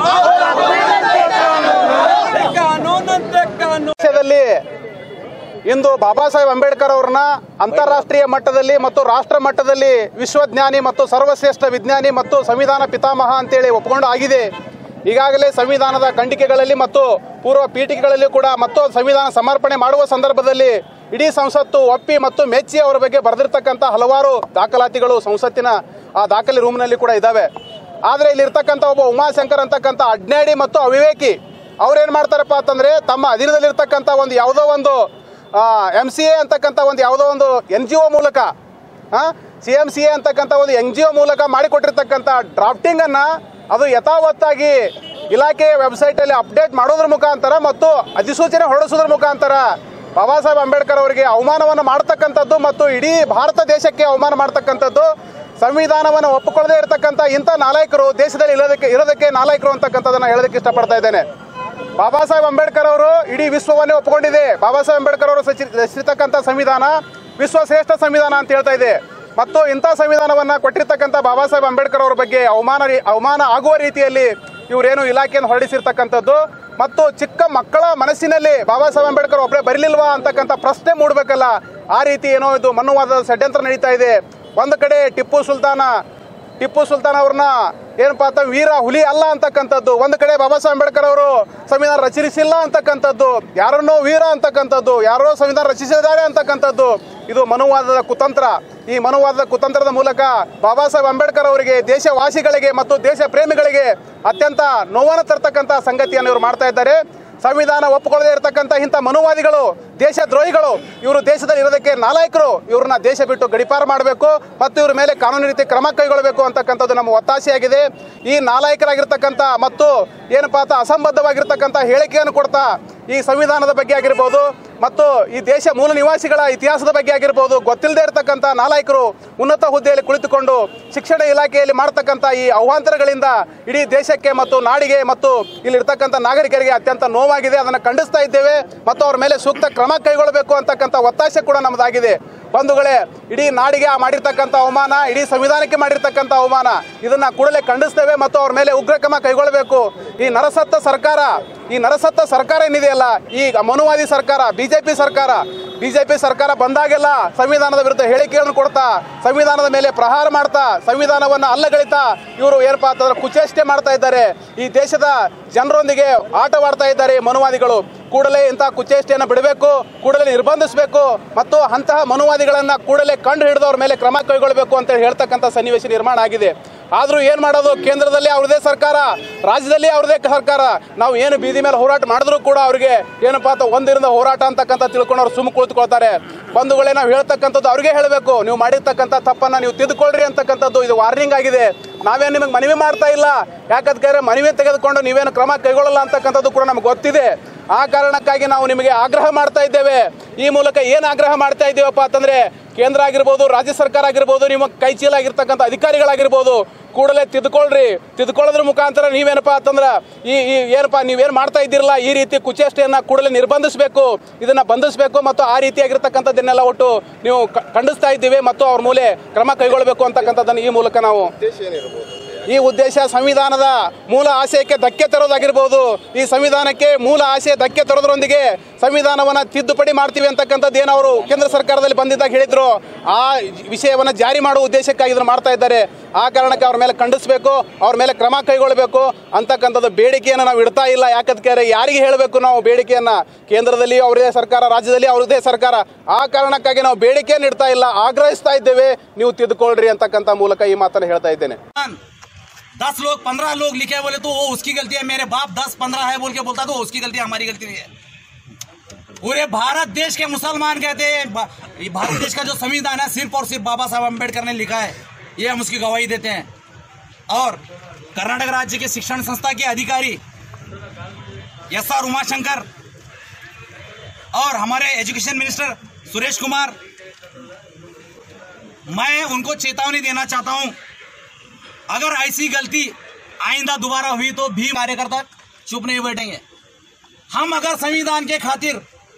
ಕಾನೂನಂತೆ ಕಾನೂನು ದೇಶದಲ್ಲಿ ಇಂದು ಬಾಬಾ ಸಾಹೇಬ್ ಅಂಬೇಡ್ಕರ್ ಅವ್ರನ್ನ ಅಂತಾರಾಷ್ಟ್ರೀಯ ಮಟ್ಟದಲ್ಲಿ ಮತ್ತು ರಾಷ್ಟ್ರ ಮಟ್ಟದಲ್ಲಿ ವಿಶ್ವಜ್ಞಾನಿ ಮತ್ತು ಸರ್ವಶ್ರೇಷ್ಠ ವಿಜ್ಞಾನಿ ಮತ್ತು ಸಂವಿಧಾನ ಪಿತಾಮಹ ಅಂತೇಳಿ ಒಪ್ಕೊಂಡು ಆಗಿದೆ ಈಗಾಗಲೇ ಸಂವಿಧಾನದ ಖಂಡಿಕೆಗಳಲ್ಲಿ ಮತ್ತು ಪೂರ್ವ ಪೀಠಿಕೆಗಳಲ್ಲಿ ಕೂಡ ಮತ್ತು ಸಂವಿಧಾನ ಸಮರ್ಪಣೆ ಮಾಡುವ ಸಂದರ್ಭದಲ್ಲಿ ಇಡೀ ಸಂಸತ್ತು ಒಪ್ಪಿ ಮತ್ತು ಮೆಚ್ಚಿ ಅವರ ಬಗ್ಗೆ ಬರೆದಿರ್ತಕ್ಕಂಥ ಹಲವಾರು ದಾಖಲಾತಿಗಳು ಸಂಸತ್ತಿನ ಆ ದಾಖಲೆ ರೂಮ್ನಲ್ಲಿ ಕೂಡ ಇದ್ದಾವೆ ಆದರೆ ಇಲ್ಲಿರ್ತಕ್ಕಂಥ ಒಬ್ಬ ಉಮಾಶಂಕರ್ ಅಂತಕ್ಕಂಥ ಅಜ್ಞಾನಿ ಮತ್ತು ಅವಿವೇಕಿ ಅವ್ರೇನ್ ಮಾಡ್ತಾರಪ್ಪ ಅಂತಂದ್ರೆ ತಮ್ಮ ಅಧೀನದಲ್ಲಿರ್ತಕ್ಕಂಥ ಒಂದು ಯಾವುದೋ ಒಂದು ಎಮ್ ಸಿ ಎ ಅಂತಕ್ಕಂಥ ಒಂದು ಯಾವುದೋ ಒಂದು ಎನ್ ಜಿ ಒ ಮೂಲಕ ಸಿ ಎಂ ಸಿ ಎ ಅಂತಕ್ಕಂಥ ಒಂದು ಎನ್ ಜಿ ಒ ಮೂಲಕ ಮಾಡಿಕೊಟ್ಟಿರ್ತಕ್ಕಂಥ ಡ್ರಾಫ್ಟಿಂಗ್ ಅನ್ನ ಅದು ಯಥಾವತ್ತಾಗಿ ಇಲಾಖೆಯ ವೆಬ್ಸೈಟ್ ಅಲ್ಲಿ ಅಪ್ಡೇಟ್ ಮಾಡೋದ್ರ ಮುಖಾಂತರ ಮತ್ತು ಅಧಿಸೂಚನೆ ಹೊರಡಿಸೋದ್ರ ಮುಖಾಂತರ ಬಾಬಾ ಸಾಹೇಬ್ ಅಂಬೇಡ್ಕರ್ ಅವರಿಗೆ ಅವಮಾನವನ್ನು ಮಾಡ್ತಕ್ಕಂಥದ್ದು ಮತ್ತು ಇಡೀ ಭಾರತ ದೇಶಕ್ಕೆ ಅವಮಾನ ಮಾಡ್ತಕ್ಕಂಥದ್ದು ಸಂವಿಧಾನವನ್ನು ಒಪ್ಪಿಕೊಳ್ಳದೆ ಇರತಕ್ಕಂಥ ಇಂಥ ನಾಲಾಯಕರು ದೇಶದಲ್ಲಿ ಇರೋದಕ್ಕೆ ಇರೋದಕ್ಕೆ ನಾಲಾಯಕರು ಅಂತಕ್ಕಂಥದ್ದನ್ನ ಹೇಳೋದಕ್ಕೆ ಇಷ್ಟಪಡ್ತಾ ಇದ್ದೇನೆ ಬಾಬಾ ಸಾಹೇಬ್ ಅಂಬೇಡ್ಕರ್ ಅವರು ಇಡೀ ವಿಶ್ವವನ್ನೇ ಒಪ್ಪಿಕೊಂಡಿದೆ ಬಾಬಾ ಸಾಹೇಬ್ ಅಂಬೇಡ್ಕರ್ ಅವರು ರಚಿ- ರಚಿಸಿರ್ತಕ್ಕಂಥ ಸಂವಿಧಾನ ವಿಶ್ವ ಶ್ರೇಷ್ಠ ಸಂವಿಧಾನ ಅಂತ ಹೇಳ್ತಾ ಇದೆ ಮತ್ತು ಇಂಥ ಸಂವಿಧಾನವನ್ನ ಕೊಟ್ಟಿರ್ತಕ್ಕಂಥ ಬಾಬಾ ಸಾಹೇಬ್ ಅಂಬೇಡ್ಕರ್ ಅವರ ಬಗ್ಗೆ ಅವಮಾನ ರೀ- ಅವಮಾನ ಆಗುವ ರೀತಿಯಲ್ಲಿ ಇವರೇನು ಇಲಾಖೆಯನ್ನು ಹೊರಡಿಸಿರ್ತಕ್ಕಂಥದ್ದು ಮತ್ತು ಚಿಕ್ಕ ಮಕ್ಕಳ ಮನಸ್ಸಿನಲ್ಲಿ ಬಾಬಾ ಸಾಹೇಬ್ ಅಂಬೇಡ್ಕರ್ ಒಬ್ಬರೇ ಬರಲಿಲ್ವಾ ಅಂತಕ್ಕಂಥ ಪ್ರಶ್ನೆ ಮೂಡಬೇಕಲ್ಲ ಆ ರೀತಿ ಏನೋ ಇದು ಮನುವಾದ ಷಡ್ಯಂತ್ರ ನಡೀತಾ ಇದೆ ಒಂದು ಕಡೆ ಟಿಪ್ಪು ಸುಲ್ತಾನ ಟಿಪ್ಪು ಸುಲ್ತಾನ್ ಅವ್ರನ್ನ ಏನಪ್ಪಾ ಅಂತ ವೀರ ಹುಲಿ ಅಲ್ಲ ಅಂತಕ್ಕಂಥದ್ದು ಒಂದು ಕಡೆ ಬಾಬಾ ಸಾಹೇಬ್ ಅಂಬೇಡ್ಕರ್ ಅವರು ಸಂವಿಧಾನ ರಚಿಸಿಲ್ಲ ಅಂತಕ್ಕಂಥದ್ದು ಯಾರನ್ನೋ ವೀರ ಅಂತಕ್ಕಂಥದ್ದು ಯಾರೋ ಸಂವಿಧಾನ ರಚಿಸಿದ್ದಾರೆ ಅಂತಕ್ಕಂಥದ್ದು ಇದು ಮನುವಾದದ ಕುತಂತ್ರ ಈ ಮನುವಾದದ ಕುತಂತ್ರದ ಮೂಲಕ ಬಾಬಾ ಸಾಹೇಬ್ ಅಂಬೇಡ್ಕರ್ ಅವರಿಗೆ ದೇಶವಾಸಿಗಳಿಗೆ ಮತ್ತು ದೇಶ ಪ್ರೇಮಿಗಳಿಗೆ ಅತ್ಯಂತ ನೋವನ್ನು ತರ್ತಕ್ಕಂಥ ಸಂಗತಿಯನ್ನು ಇವರು ಮಾಡ್ತಾ ಇದ್ದಾರೆ ಸಂವಿಧಾನ ಒಪ್ಪಿಕೊಳ್ಳದೆ ಇರತಕ್ಕಂಥ ಇಂಥ ಮನುವಾದಿಗಳು ದೇಶ ದ್ರೋಹಿಗಳು ಇವರು ದೇಶದಲ್ಲಿ ಇರೋದಕ್ಕೆ ನಾಲಾಯಕರು ಇವ್ರನ್ನ ದೇಶ ಬಿಟ್ಟು ಗಡಿಪಾರು ಮಾಡಬೇಕು ಮತ್ತು ಇವ್ರ ಮೇಲೆ ಕಾನೂನು ರೀತಿ ಕ್ರಮ ಕೈಗೊಳ್ಳಬೇಕು ಅಂತಕ್ಕಂಥದ್ದು ನಮ್ಮ ಒತ್ತಾಸೆಯಾಗಿದೆ ಈ ನಾಲಾಯಕರಾಗಿರ್ತಕ್ಕಂಥ ಮತ್ತು ಏನಪ್ಪಾ ಅಂತ ಅಸಂಬದ್ಧವಾಗಿರ್ತಕ್ಕಂಥ ಹೇಳಿಕೆಯನ್ನು ಕೊಡ್ತಾ ಈ ಸಂವಿಧಾನದ ಬಗ್ಗೆ ಆಗಿರ್ಬೋದು ಮತ್ತು ಈ ದೇಶ ಮೂಲ ನಿವಾಸಿಗಳ ಇತಿಹಾಸದ ಬಗ್ಗೆ ಆಗಿರ್ಬೋದು ಗೊತ್ತಿಲ್ಲದೆ ಇರತಕ್ಕಂಥ ನಾಲಾಯಕರು ಉನ್ನತ ಹುದ್ದೆಯಲ್ಲಿ ಕುಳಿತುಕೊಂಡು ಶಿಕ್ಷಣ ಇಲಾಖೆಯಲ್ಲಿ ಮಾಡ್ತಕ್ಕಂಥ ಈ ಅವಾಂತರಗಳಿಂದ ಇಡೀ ದೇಶಕ್ಕೆ ಮತ್ತು ನಾಡಿಗೆ ಮತ್ತು ಇಲ್ಲಿರ್ತಕ್ಕಂಥ ನಾಗರಿಕರಿಗೆ ಅತ್ಯಂತ ನೋವಾಗಿದೆ ಅದನ್ನು ಖಂಡಿಸ್ತಾ ಇದ್ದೇವೆ ಮತ್ತು ಅವ್ರ ಮೇಲೆ ಸೂಕ್ತ ಕ್ರಮ ಕೈಗೊಳ್ಳಬೇಕು ಅಂತಕ್ಕಂಥ ಒತ್ತಾಸೆ ಕೂಡ ನಮ್ಮದಾಗಿದೆ ಬಂಧುಗಳೇ ಇಡೀ ನಾಡಿಗೆ ಆ ಮಾಡಿರ್ತಕ್ಕಂಥ ಅವಮಾನ ಇಡೀ ಸಂವಿಧಾನಕ್ಕೆ ಮಾಡಿರ್ತಕ್ಕಂಥ ಅವಮಾನ ಇದನ್ನ ಕೂಡಲೇ ಖಂಡಿಸ್ತೇವೆ ಮತ್ತು ಅವ್ರ ಮೇಲೆ ಉಗ್ರ ಕ್ರಮ ಕೈಗೊಳ್ಳಬೇಕು ಈ ನರಸತ್ತ ಸರ್ಕಾರ ಈ ನರಸತ್ತ ಸರ್ಕಾರ ಏನಿದೆಯಲ್ಲ ಈ ಮನುವಾದಿ ಸರ್ಕಾರ ಬಿಜೆಪಿ ಸರ್ಕಾರ ಬಿಜೆಪಿ ಸರ್ಕಾರ ಬಂದಾಗೆಲ್ಲ ಸಂವಿಧಾನದ ವಿರುದ್ಧ ಹೇಳಿಕೆಗಳನ್ನು ಕೊಡ್ತಾ ಸಂವಿಧಾನದ ಮೇಲೆ ಪ್ರಹಾರ ಮಾಡ್ತಾ ಸಂವಿಧಾನವನ್ನು ಅಲ್ಲಗಳಿತಾ ಇವರು ಏನಪ್ಪಾ ಅಂತಂದ್ರೆ ಕುಚೇಷ್ಟೆ ಮಾಡ್ತಾ ಇದ್ದಾರೆ ಈ ದೇಶದ ಜನರೊಂದಿಗೆ ಆಟವಾಡ್ತಾ ಇದ್ದಾರೆ ಈ ಮನುವಾದಿಗಳು ಕೂಡಲೇ ಇಂತಹ ಕುಚೇಷ್ಟೆಯನ್ನು ಬಿಡಬೇಕು ಕೂಡಲೇ ನಿರ್ಬಂಧಿಸಬೇಕು ಮತ್ತು ಅಂತಹ ಮನುವಾದಿಗಳನ್ನ ಕೂಡಲೇ ಕಂಡು ಹಿಡಿದವ್ರ ಮೇಲೆ ಕ್ರಮ ಕೈಗೊಳ್ಳಬೇಕು ಅಂತ ಹೇಳ್ತಕ್ಕಂಥ ಸನ್ನಿವೇಶ ನಿರ್ಮಾಣ ಆಗಿದೆ ಆದರೂ ಏನು ಮಾಡೋದು ಕೇಂದ್ರದಲ್ಲಿ ಅವ್ರದೇ ಸರ್ಕಾರ ರಾಜ್ಯದಲ್ಲಿ ಅವ್ರದೇ ಸರ್ಕಾರ ನಾವು ಏನು ಬೀದಿ ಮೇಲೆ ಹೋರಾಟ ಮಾಡಿದ್ರು ಕೂಡ ಅವರಿಗೆ ಏನಪ್ಪಾ ಅಂತ ಒಂದಿರಿಂದ ಹೋರಾಟ ಅಂತಕ್ಕಂಥ ತಿಳ್ಕೊಂಡು ಅವ್ರು ಸುಮ್ಮ ಕುಳಿತುಕೊಳ್ತಾರೆ ಬಂಧುಗಳೇ ನಾವು ಹೇಳ್ತಕ್ಕಂಥದ್ದು ಅವ್ರಿಗೆ ಹೇಳಬೇಕು ನೀವು ಮಾಡಿರ್ತಕ್ಕಂಥ ತಪ್ಪನ್ನ ನೀವು ತಿದ್ದುಕೊಳ್ಳ್ರಿ ಅಂತಕ್ಕಂಥದ್ದು ಇದು ವಾರ್ನಿಂಗ್ ಆಗಿದೆ ನಾವೇನು ನಿಮಗೆ ಮನವಿ ಮಾಡ್ತಾ ಇಲ್ಲ ಯಾಕಂದ್ರೆ ಮನವಿ ತೆಗೆದುಕೊಂಡು ನೀವೇನು ಕ್ರಮ ಕೈಗೊಳ್ಳಲ್ಲ ಅಂತಕ್ಕಂಥದ್ದು ಕೂಡ ನಮ್ಗೆ ಗೊತ್ತಿದೆ ಆ ಕಾರಣಕ್ಕಾಗಿ ನಾವು ನಿಮಗೆ ಆಗ್ರಹ ಮಾಡ್ತಾ ಇದ್ದೇವೆ ಈ ಮೂಲಕ ಏನು ಆಗ್ರಹ ಮಾಡ್ತಾ ಇದ್ದೀವಪ್ಪ ಅಂತಂದ್ರೆ ಕೇಂದ್ರ ಆಗಿರ್ಬೋದು ರಾಜ್ಯ ಸರ್ಕಾರ ಆಗಿರ್ಬೋದು ನಿಮ್ಮ ಕೈ ಚೀಲ ಆಗಿರ್ತಕ್ಕಂಥ ಅಧಿಕಾರಿಗಳಾಗಿರ್ಬೋದು ಕೂಡಲೇ ತಿದ್ದುಕೊಳ್ರಿ ತಿದ್ದುಕೊಳ್ಳೋದ್ರ ಮುಖಾಂತರ ನೀವೇನಪ್ಪ ಅಂತಂದ್ರೆ ಈ ಈ ಏನಪ್ಪ ನೀವೇನು ಮಾಡ್ತಾ ಇದ್ದೀರಲ್ಲ ಈ ರೀತಿ ಕುಚೇಷ್ಟೆಯನ್ನ ಕೂಡಲೇ ನಿರ್ಬಂಧಿಸಬೇಕು ಇದನ್ನ ಬಂಧಿಸಬೇಕು ಮತ್ತು ಆ ರೀತಿಯಾಗಿರ್ತಕ್ಕಂಥದ್ದನ್ನೆಲ್ಲ ಒಟ್ಟು ನೀವು ಕ- ಖಂಡಿಸ್ತಾ ಇದ್ದೀವಿ ಮತ್ತು ಅವ್ರ ಮೂಲೆ ಕ್ರಮ ಕೈಗೊಳ್ಳಬೇಕು ಅಂತಕ್ಕಂಥದ್ದನ್ನು ಈ ಮೂಲಕ ನಾವು ಈ ಉದ್ದೇಶ ಸಂವಿಧಾನದ ಮೂಲ ಆಶಯಕ್ಕೆ ಧಕ್ಕೆ ತರೋದಾಗಿರ್ಬೋದು ಈ ಸಂವಿಧಾನಕ್ಕೆ ಮೂಲ ಆಶಯ ಧಕ್ಕೆ ತರೋದ್ರೊಂದಿಗೆ ಸಂವಿಧಾನವನ್ನ ತಿದ್ದುಪಡಿ ಮಾಡ್ತೀವಿ ಅಂತಕ್ಕಂಥದ್ದು ಏನು ಅವರು ಕೇಂದ್ರ ಸರ್ಕಾರದಲ್ಲಿ ಬಂದಿದ್ದಾಗ ಹೇಳಿದ್ರು ಆ ವಿಷಯವನ್ನ ಜಾರಿ ಮಾಡುವ ಉದ್ದೇಶಕ್ಕಾಗಿ ಇದನ್ನು ಮಾಡ್ತಾ ಇದ್ದಾರೆ ಆ ಕಾರಣಕ್ಕೆ ಅವ್ರ ಮೇಲೆ ಖಂಡಿಸಬೇಕು ಅವ್ರ ಮೇಲೆ ಕ್ರಮ ಕೈಗೊಳ್ಳಬೇಕು ಅಂತಕ್ಕಂಥದ್ದು ಬೇಡಿಕೆಯನ್ನು ನಾವು ಇಡ್ತಾ ಇಲ್ಲ ಯಾಕಂದ್ರೆ ಯಾರಿಗೆ ಹೇಳಬೇಕು ನಾವು ಬೇಡಿಕೆಯನ್ನ ಕೇಂದ್ರದಲ್ಲಿ ಅವರದೇ ಸರ್ಕಾರ ರಾಜ್ಯದಲ್ಲಿ ಅವ್ರದೇ ಸರ್ಕಾರ ಆ ಕಾರಣಕ್ಕಾಗಿ ನಾವು ಬೇಡಿಕೆಯನ್ನು ಇಡ್ತಾ ಇಲ್ಲ ಆಗ್ರಹಿಸ್ತಾ ಇದ್ದೇವೆ ನೀವು ತಿದ್ದುಕೊಳ್ಳ್ರಿ ಅಂತಕ್ಕಂಥ ಮೂಲಕ ಈ ಮಾತನ್ನು ಹೇಳ್ತಾ ಇದ್ದೇನೆ दस लोग पंद्रह लोग लिखे बोले तो वो उसकी गलती है मेरे बाप दस पंद्रह है बोल के बोलता तो उसकी गलती है, हमारी गलती नहीं है पूरे भारत देश के मुसलमान कहते हैं भा- ये भारत देश का जो संविधान है सिर्फ और सिर्फ बाबा साहब अम्बेडकर ने लिखा है ये हम उसकी गवाही देते हैं और कर्नाटक राज्य के शिक्षण संस्था के अधिकारी एस आर उमाशंकर और हमारे एजुकेशन मिनिस्टर सुरेश कुमार मैं उनको चेतावनी देना चाहता हूं अगर ऐसी गलती आइंदा दोबारा हुई तो भी कार्यकर्ता चुप नहीं बैठेंगे हम अगर संविधान के खातिर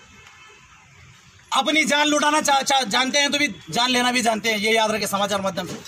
अपनी जान लुटाना चा, चा, जानते हैं तो भी जान लेना भी जानते हैं ये याद रखे समाचार माध्यम से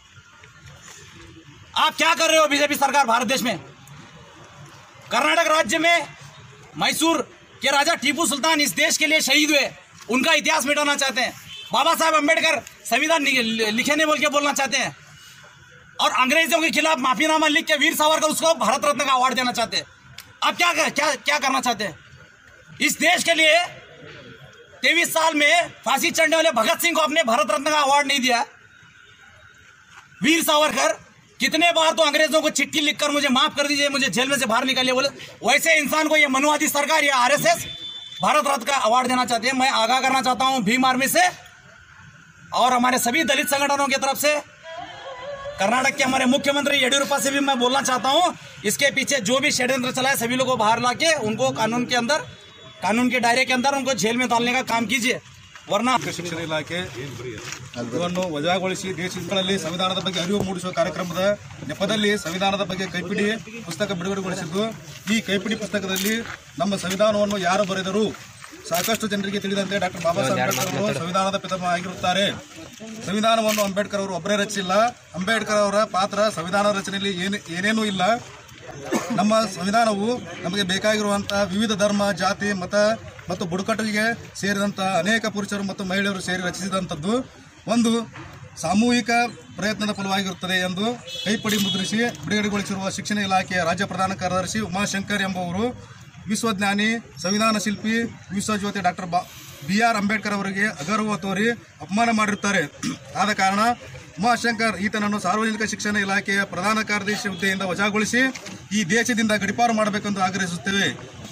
आप क्या कर रहे हो बीजेपी सरकार भारत देश में कर्नाटक राज्य में मैसूर के राजा टीपू सुल्तान इस देश के लिए शहीद हुए उनका इतिहास मिटाना चाहते हैं बाबा साहब अम्बेडकर संविधान नि- लिखे नहीं बोल के बोलना चाहते हैं और अंग्रेजों के खिलाफ माफीनामा लिख के वीर सावरकर उसको भारत रत्न का अवार्ड देना चाहते हैं अब क्या क्या क्या करना चाहते हैं इस देश के लिए तेईस साल में फांसी चढ़ने वाले भगत सिंह को अपने भारत रत्न का अवार्ड नहीं दिया वीर सावरकर कितने बार तो अंग्रेजों को चिट्ठी लिखकर मुझे माफ कर दीजिए मुझे जेल में से बाहर निकालिए बोले वैसे इंसान को ये मनुवादी सरकार या आरएसएस भारत रत्न का अवार्ड देना चाहते हैं मैं आगाह करना चाहता हूं भीम आर्मी से और हमारे सभी दलित संगठनों की तरफ से कर्नाटक के हमारे मुख्यमंत्री येडियुरप्पा से भी मैं बोलना चाहता हूं इसके पीछे जो भी षड्यंत्र चला है सभी लोगों को बाहर लाके उनको कानून के अंदर कानून के दायरे के अंदर उनको जेल में डालने का काम कीजिए वरना ಶಿಕ್ಷಣ ಇಲಾಖೆ ಇದನ್ನು ವಜಾಗೊಳಿಸಿ ದೇಶಗಳಲ್ಲಿ ಸಂವಿಧಾನದ ಬಗ್ಗೆ ಅರಿವು ಮೂಡಿಸುವ ಕಾರ್ಯಕ್ರಮದ ನೆಪದಲ್ಲಿ ಸಂವಿಧಾನದ ಬಗ್ಗೆ ಕೈಪಿಡಿ ಪುಸ್ತಕ ಬಿಡುಗಡೆಗೊಳಿಸಿದ್ದು ಈ ಕೈಪಿಡಿ ಪುಸ್ತಕದಲ್ಲಿ ನಮ್ಮ ಸಂವಿಧಾನವನ್ನು ಯಾರು ಬರೆದರು ಸಾಕಷ್ಟು ಜನರಿಗೆ ತಿಳಿದಂತೆ ಡಾಕ್ಟರ್ ಬಾಬಾ ಸಾಹೇಬ್ ಅಂಬೇಡ್ಕರ್ ಅವರು ಸಂವಿಧಾನದ ಪಿತಾಮಹ ಆಗಿರುತ್ತಾರೆ ಸಂವಿಧಾನವನ್ನು ಅಂಬೇಡ್ಕರ್ ಅವರು ಒಬ್ಬರೇ ರಚಿಸಿಲ್ಲ ಅಂಬೇಡ್ಕರ್ ಅವರ ಪಾತ್ರ ಸಂವಿಧಾನ ರಚನೆಯಲ್ಲಿ ಏನು ಏನೇನೂ ಇಲ್ಲ ನಮ್ಮ ಸಂವಿಧಾನವು ನಮಗೆ ಬೇಕಾಗಿರುವಂತಹ ವಿವಿಧ ಧರ್ಮ ಜಾತಿ ಮತ ಮತ್ತು ಬುಡಕಟ್ಟಿಗೆ ಸೇರಿದಂಥ ಅನೇಕ ಪುರುಷರು ಮತ್ತು ಮಹಿಳೆಯರು ಸೇರಿ ರಚಿಸಿದಂಥದ್ದು ಒಂದು ಸಾಮೂಹಿಕ ಪ್ರಯತ್ನದ ಫಲವಾಗಿರುತ್ತದೆ ಎಂದು ಕೈಪಡಿ ಮುದ್ರಿಸಿ ಬಿಡುಗಡೆಗೊಳಿಸಿರುವ ಶಿಕ್ಷಣ ಇಲಾಖೆಯ ರಾಜ್ಯ ಪ್ರಧಾನ ಕಾರ್ಯದರ್ಶಿ ಉಮಾಶಂಕರ್ ಎಂಬುವರು ವಿಶ್ವಜ್ಞಾನಿ ಸಂವಿಧಾನ ಶಿಲ್ಪಿ ವಿಶ್ವಜ್ಯೋತಿ ಡಾಕ್ಟರ್ ಬಾ ಬಿ ಆರ್ ಅಂಬೇಡ್ಕರ್ ಅವರಿಗೆ ಅಗೌರವ ತೋರಿ ಅಪಮಾನ ಮಾಡಿರುತ್ತಾರೆ ಆದ ಕಾರಣ ಉಮಾಶಂಕರ್ ಈತನನ್ನು ಸಾರ್ವಜನಿಕ ಶಿಕ್ಷಣ ಇಲಾಖೆಯ ಪ್ರಧಾನ ಕಾರ್ಯದರ್ಶಿ ಹುದ್ದೆಯಿಂದ ವಜಾಗೊಳಿಸಿ ಈ ದೇಶದಿಂದ ಗಡಿಪಾರು ಮಾಡಬೇಕೆಂದು ಆಗ್ರಹಿಸುತ್ತೇವೆ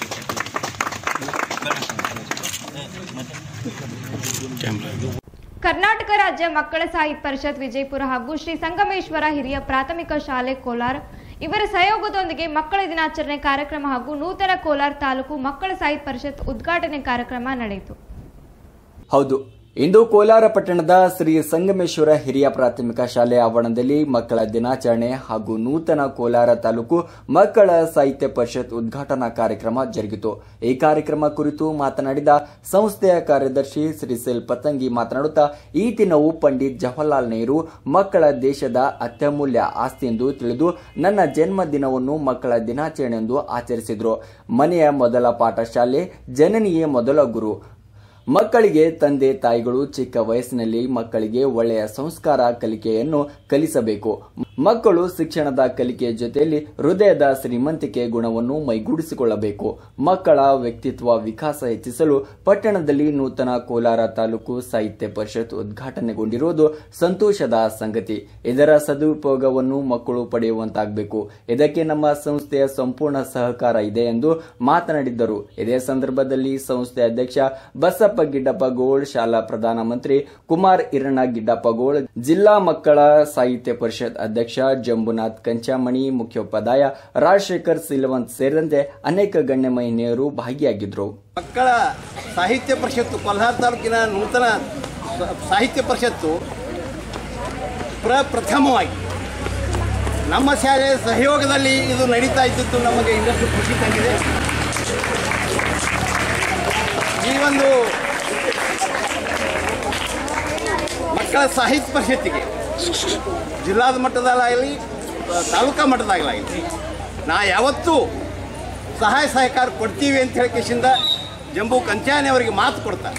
ಕರ್ನಾಟಕ ರಾಜ್ಯ ಮಕ್ಕಳ ಸಾಹಿತ್ಯ ಪರಿಷತ್ ವಿಜಯಪುರ ಹಾಗೂ ಶ್ರೀ ಸಂಗಮೇಶ್ವರ ಹಿರಿಯ ಪ್ರಾಥಮಿಕ ಶಾಲೆ ಕೋಲಾರ ಇವರ ಸಹಯೋಗದೊಂದಿಗೆ ಮಕ್ಕಳ ದಿನಾಚರಣೆ ಕಾರ್ಯಕ್ರಮ ಹಾಗೂ ನೂತನ ಕೋಲಾರ ತಾಲೂಕು ಮಕ್ಕಳ ಸಾಹಿತ್ಯ ಪರಿಷತ್ ಉದ್ಘಾಟನೆ ಕಾರ್ಯಕ್ರಮ ನಡೆಯಿತು ಹೌದು ಇಂದು ಕೋಲಾರ ಪಟ್ಟಣದ ಶ್ರೀ ಸಂಗಮೇಶ್ವರ ಹಿರಿಯ ಪ್ರಾಥಮಿಕ ಶಾಲೆ ಆವರಣದಲ್ಲಿ ಮಕ್ಕಳ ದಿನಾಚರಣೆ ಹಾಗೂ ನೂತನ ಕೋಲಾರ ತಾಲೂಕು ಮಕ್ಕಳ ಸಾಹಿತ್ಯ ಪರಿಷತ್ ಉದ್ಘಾಟನಾ ಕಾರ್ಯಕ್ರಮ ಜರುಗಿತು ಈ ಕಾರ್ಯಕ್ರಮ ಕುರಿತು ಮಾತನಾಡಿದ ಸಂಸ್ಥೆಯ ಕಾರ್ಯದರ್ಶಿ ಶ್ರೀಸೆಲ್ ಪತಂಗಿ ಮಾತನಾಡುತ್ತಾ ಈ ದಿನವು ಪಂಡಿತ್ ಜವಾಹರ್ಲಾಲ್ ನೆಹರು ಮಕ್ಕಳ ದೇಶದ ಅತ್ಯಮೂಲ್ಯ ಆಸ್ತಿ ಎಂದು ತಿಳಿದು ನನ್ನ ಜನ್ಮ ದಿನವನ್ನು ಮಕ್ಕಳ ದಿನಾಚರಣೆ ಎಂದು ಆಚರಿಸಿದರು ಮನೆಯ ಮೊದಲ ಪಾಠಶಾಲೆ ಜನನಿಯೇ ಮೊದಲ ಗುರು ಮಕ್ಕಳಿಗೆ ತಂದೆ ತಾಯಿಗಳು ಚಿಕ್ಕ ವಯಸ್ಸಿನಲ್ಲಿ ಮಕ್ಕಳಿಗೆ ಒಳ್ಳೆಯ ಸಂಸ್ಕಾರ ಕಲಿಕೆಯನ್ನು ಕಲಿಸಬೇಕು ಮಕ್ಕಳು ಶಿಕ್ಷಣದ ಕಲಿಕೆಯ ಜೊತೆಯಲ್ಲಿ ಹೃದಯದ ಶ್ರೀಮಂತಿಕೆ ಗುಣವನ್ನು ಮೈಗೂಡಿಸಿಕೊಳ್ಳಬೇಕು ಮಕ್ಕಳ ವ್ಯಕ್ತಿತ್ವ ವಿಕಾಸ ಹೆಚ್ಚಿಸಲು ಪಟ್ಟಣದಲ್ಲಿ ನೂತನ ಕೋಲಾರ ತಾಲೂಕು ಸಾಹಿತ್ಯ ಪರಿಷತ್ ಉದ್ಘಾಟನೆಗೊಂಡಿರುವುದು ಸಂತೋಷದ ಸಂಗತಿ ಇದರ ಸದುಪಯೋಗವನ್ನು ಮಕ್ಕಳು ಪಡೆಯುವಂತಾಗಬೇಕು ಇದಕ್ಕೆ ನಮ್ಮ ಸಂಸ್ಥೆಯ ಸಂಪೂರ್ಣ ಸಹಕಾರ ಇದೆ ಎಂದು ಮಾತನಾಡಿದ್ದರು ಇದೇ ಸಂದರ್ಭದಲ್ಲಿ ಸಂಸ್ಥೆ ಅಧ್ಯಕ್ಷ ಬಸಪ್ಪ ಗಿಡ್ಡಪ್ಪ ಗೋಳ್ ಶಾಲಾ ಪ್ರಧಾನ ಮಂತ್ರಿ ಕುಮಾರ್ ಇರಣ್ಣ ಗಿಡ್ಡಪ್ಪ ಗೋಳ್ ಜಿಲ್ಲಾ ಮಕ್ಕಳ ಸಾಹಿತ್ಯ ಪರಿಷತ್ ಅಧ್ಯಕ್ಷ ಜಂಬುನಾಥ್ ಕಂಚಾಮಣಿ ಮುಖ್ಯೋಪಾಧ್ಯಾಯ ರಾಜಶೇಖರ್ ಸಿಲ್ವಂತ್ ಸೇರಿದಂತೆ ಅನೇಕ ಗಣ್ಯ ಮಹಿಳೆಯರು ಭಾಗಿಯಾಗಿದ್ದರು ಮಕ್ಕಳ ಸಾಹಿತ್ಯ ಪರಿಷತ್ತು ಕೋಲಾರ ತಾಲೂಕಿನ ನೂತನ ಸ- ಸಾಹಿತ್ಯ ಪರಿಷತ್ತು ಪ್ರಪ್ರಥಮವಾಗಿ ನಮ್ಮ ಶಾಲೆಯ ಸಹಯೋಗದಲ್ಲಿ ಇದು ನಡೀತಾ ಇದ್ದಿದ್ದು ನಮಗೆ ಇನ್ನಷ್ಟು ಖುಷಿ ತಂದಿದೆ ಈ ಒಂದು ಮಕ್ಕಳ ಸಾಹಿತ್ಯ ಪರಿಷತ್ತಿಗೆ ಜಿಲ್ಲಾದ ಮಟ್ಟದಲ್ಲಾಗಲಿ ತಾಲೂಕಾ ಮಟ್ಟದಾಗಲಾಗಲಿ ನಾ ಯಾವತ್ತೂ ಸಹಾಯ ಸಹಕಾರ ಕೊಡ್ತೀವಿ ಅಂತ ಹೇಳಿಕೆಸಿಂದ ಜಂಬೂ ಕಂಚಾನೆ ಅವರಿಗೆ ಮಾತು ಕೊಡ್ತಾರೆ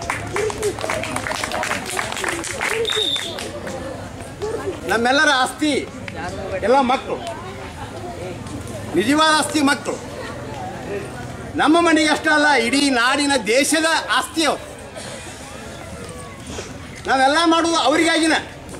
ನಮ್ಮೆಲ್ಲರ ಆಸ್ತಿ ಎಲ್ಲ ಮಕ್ಕಳು ನಿಜವಾದ ಆಸ್ತಿ ಮಕ್ಕಳು ನಮ್ಮ ಮನೆಗೆ ಅಷ್ಟೇ ಅಲ್ಲ ಇಡೀ ನಾಡಿನ ದೇಶದ ಆಸ್ತಿ ಅವರು ನಾವೆಲ್ಲ ಮಾಡುವುದು ಅವರಿಗಾಗಿನ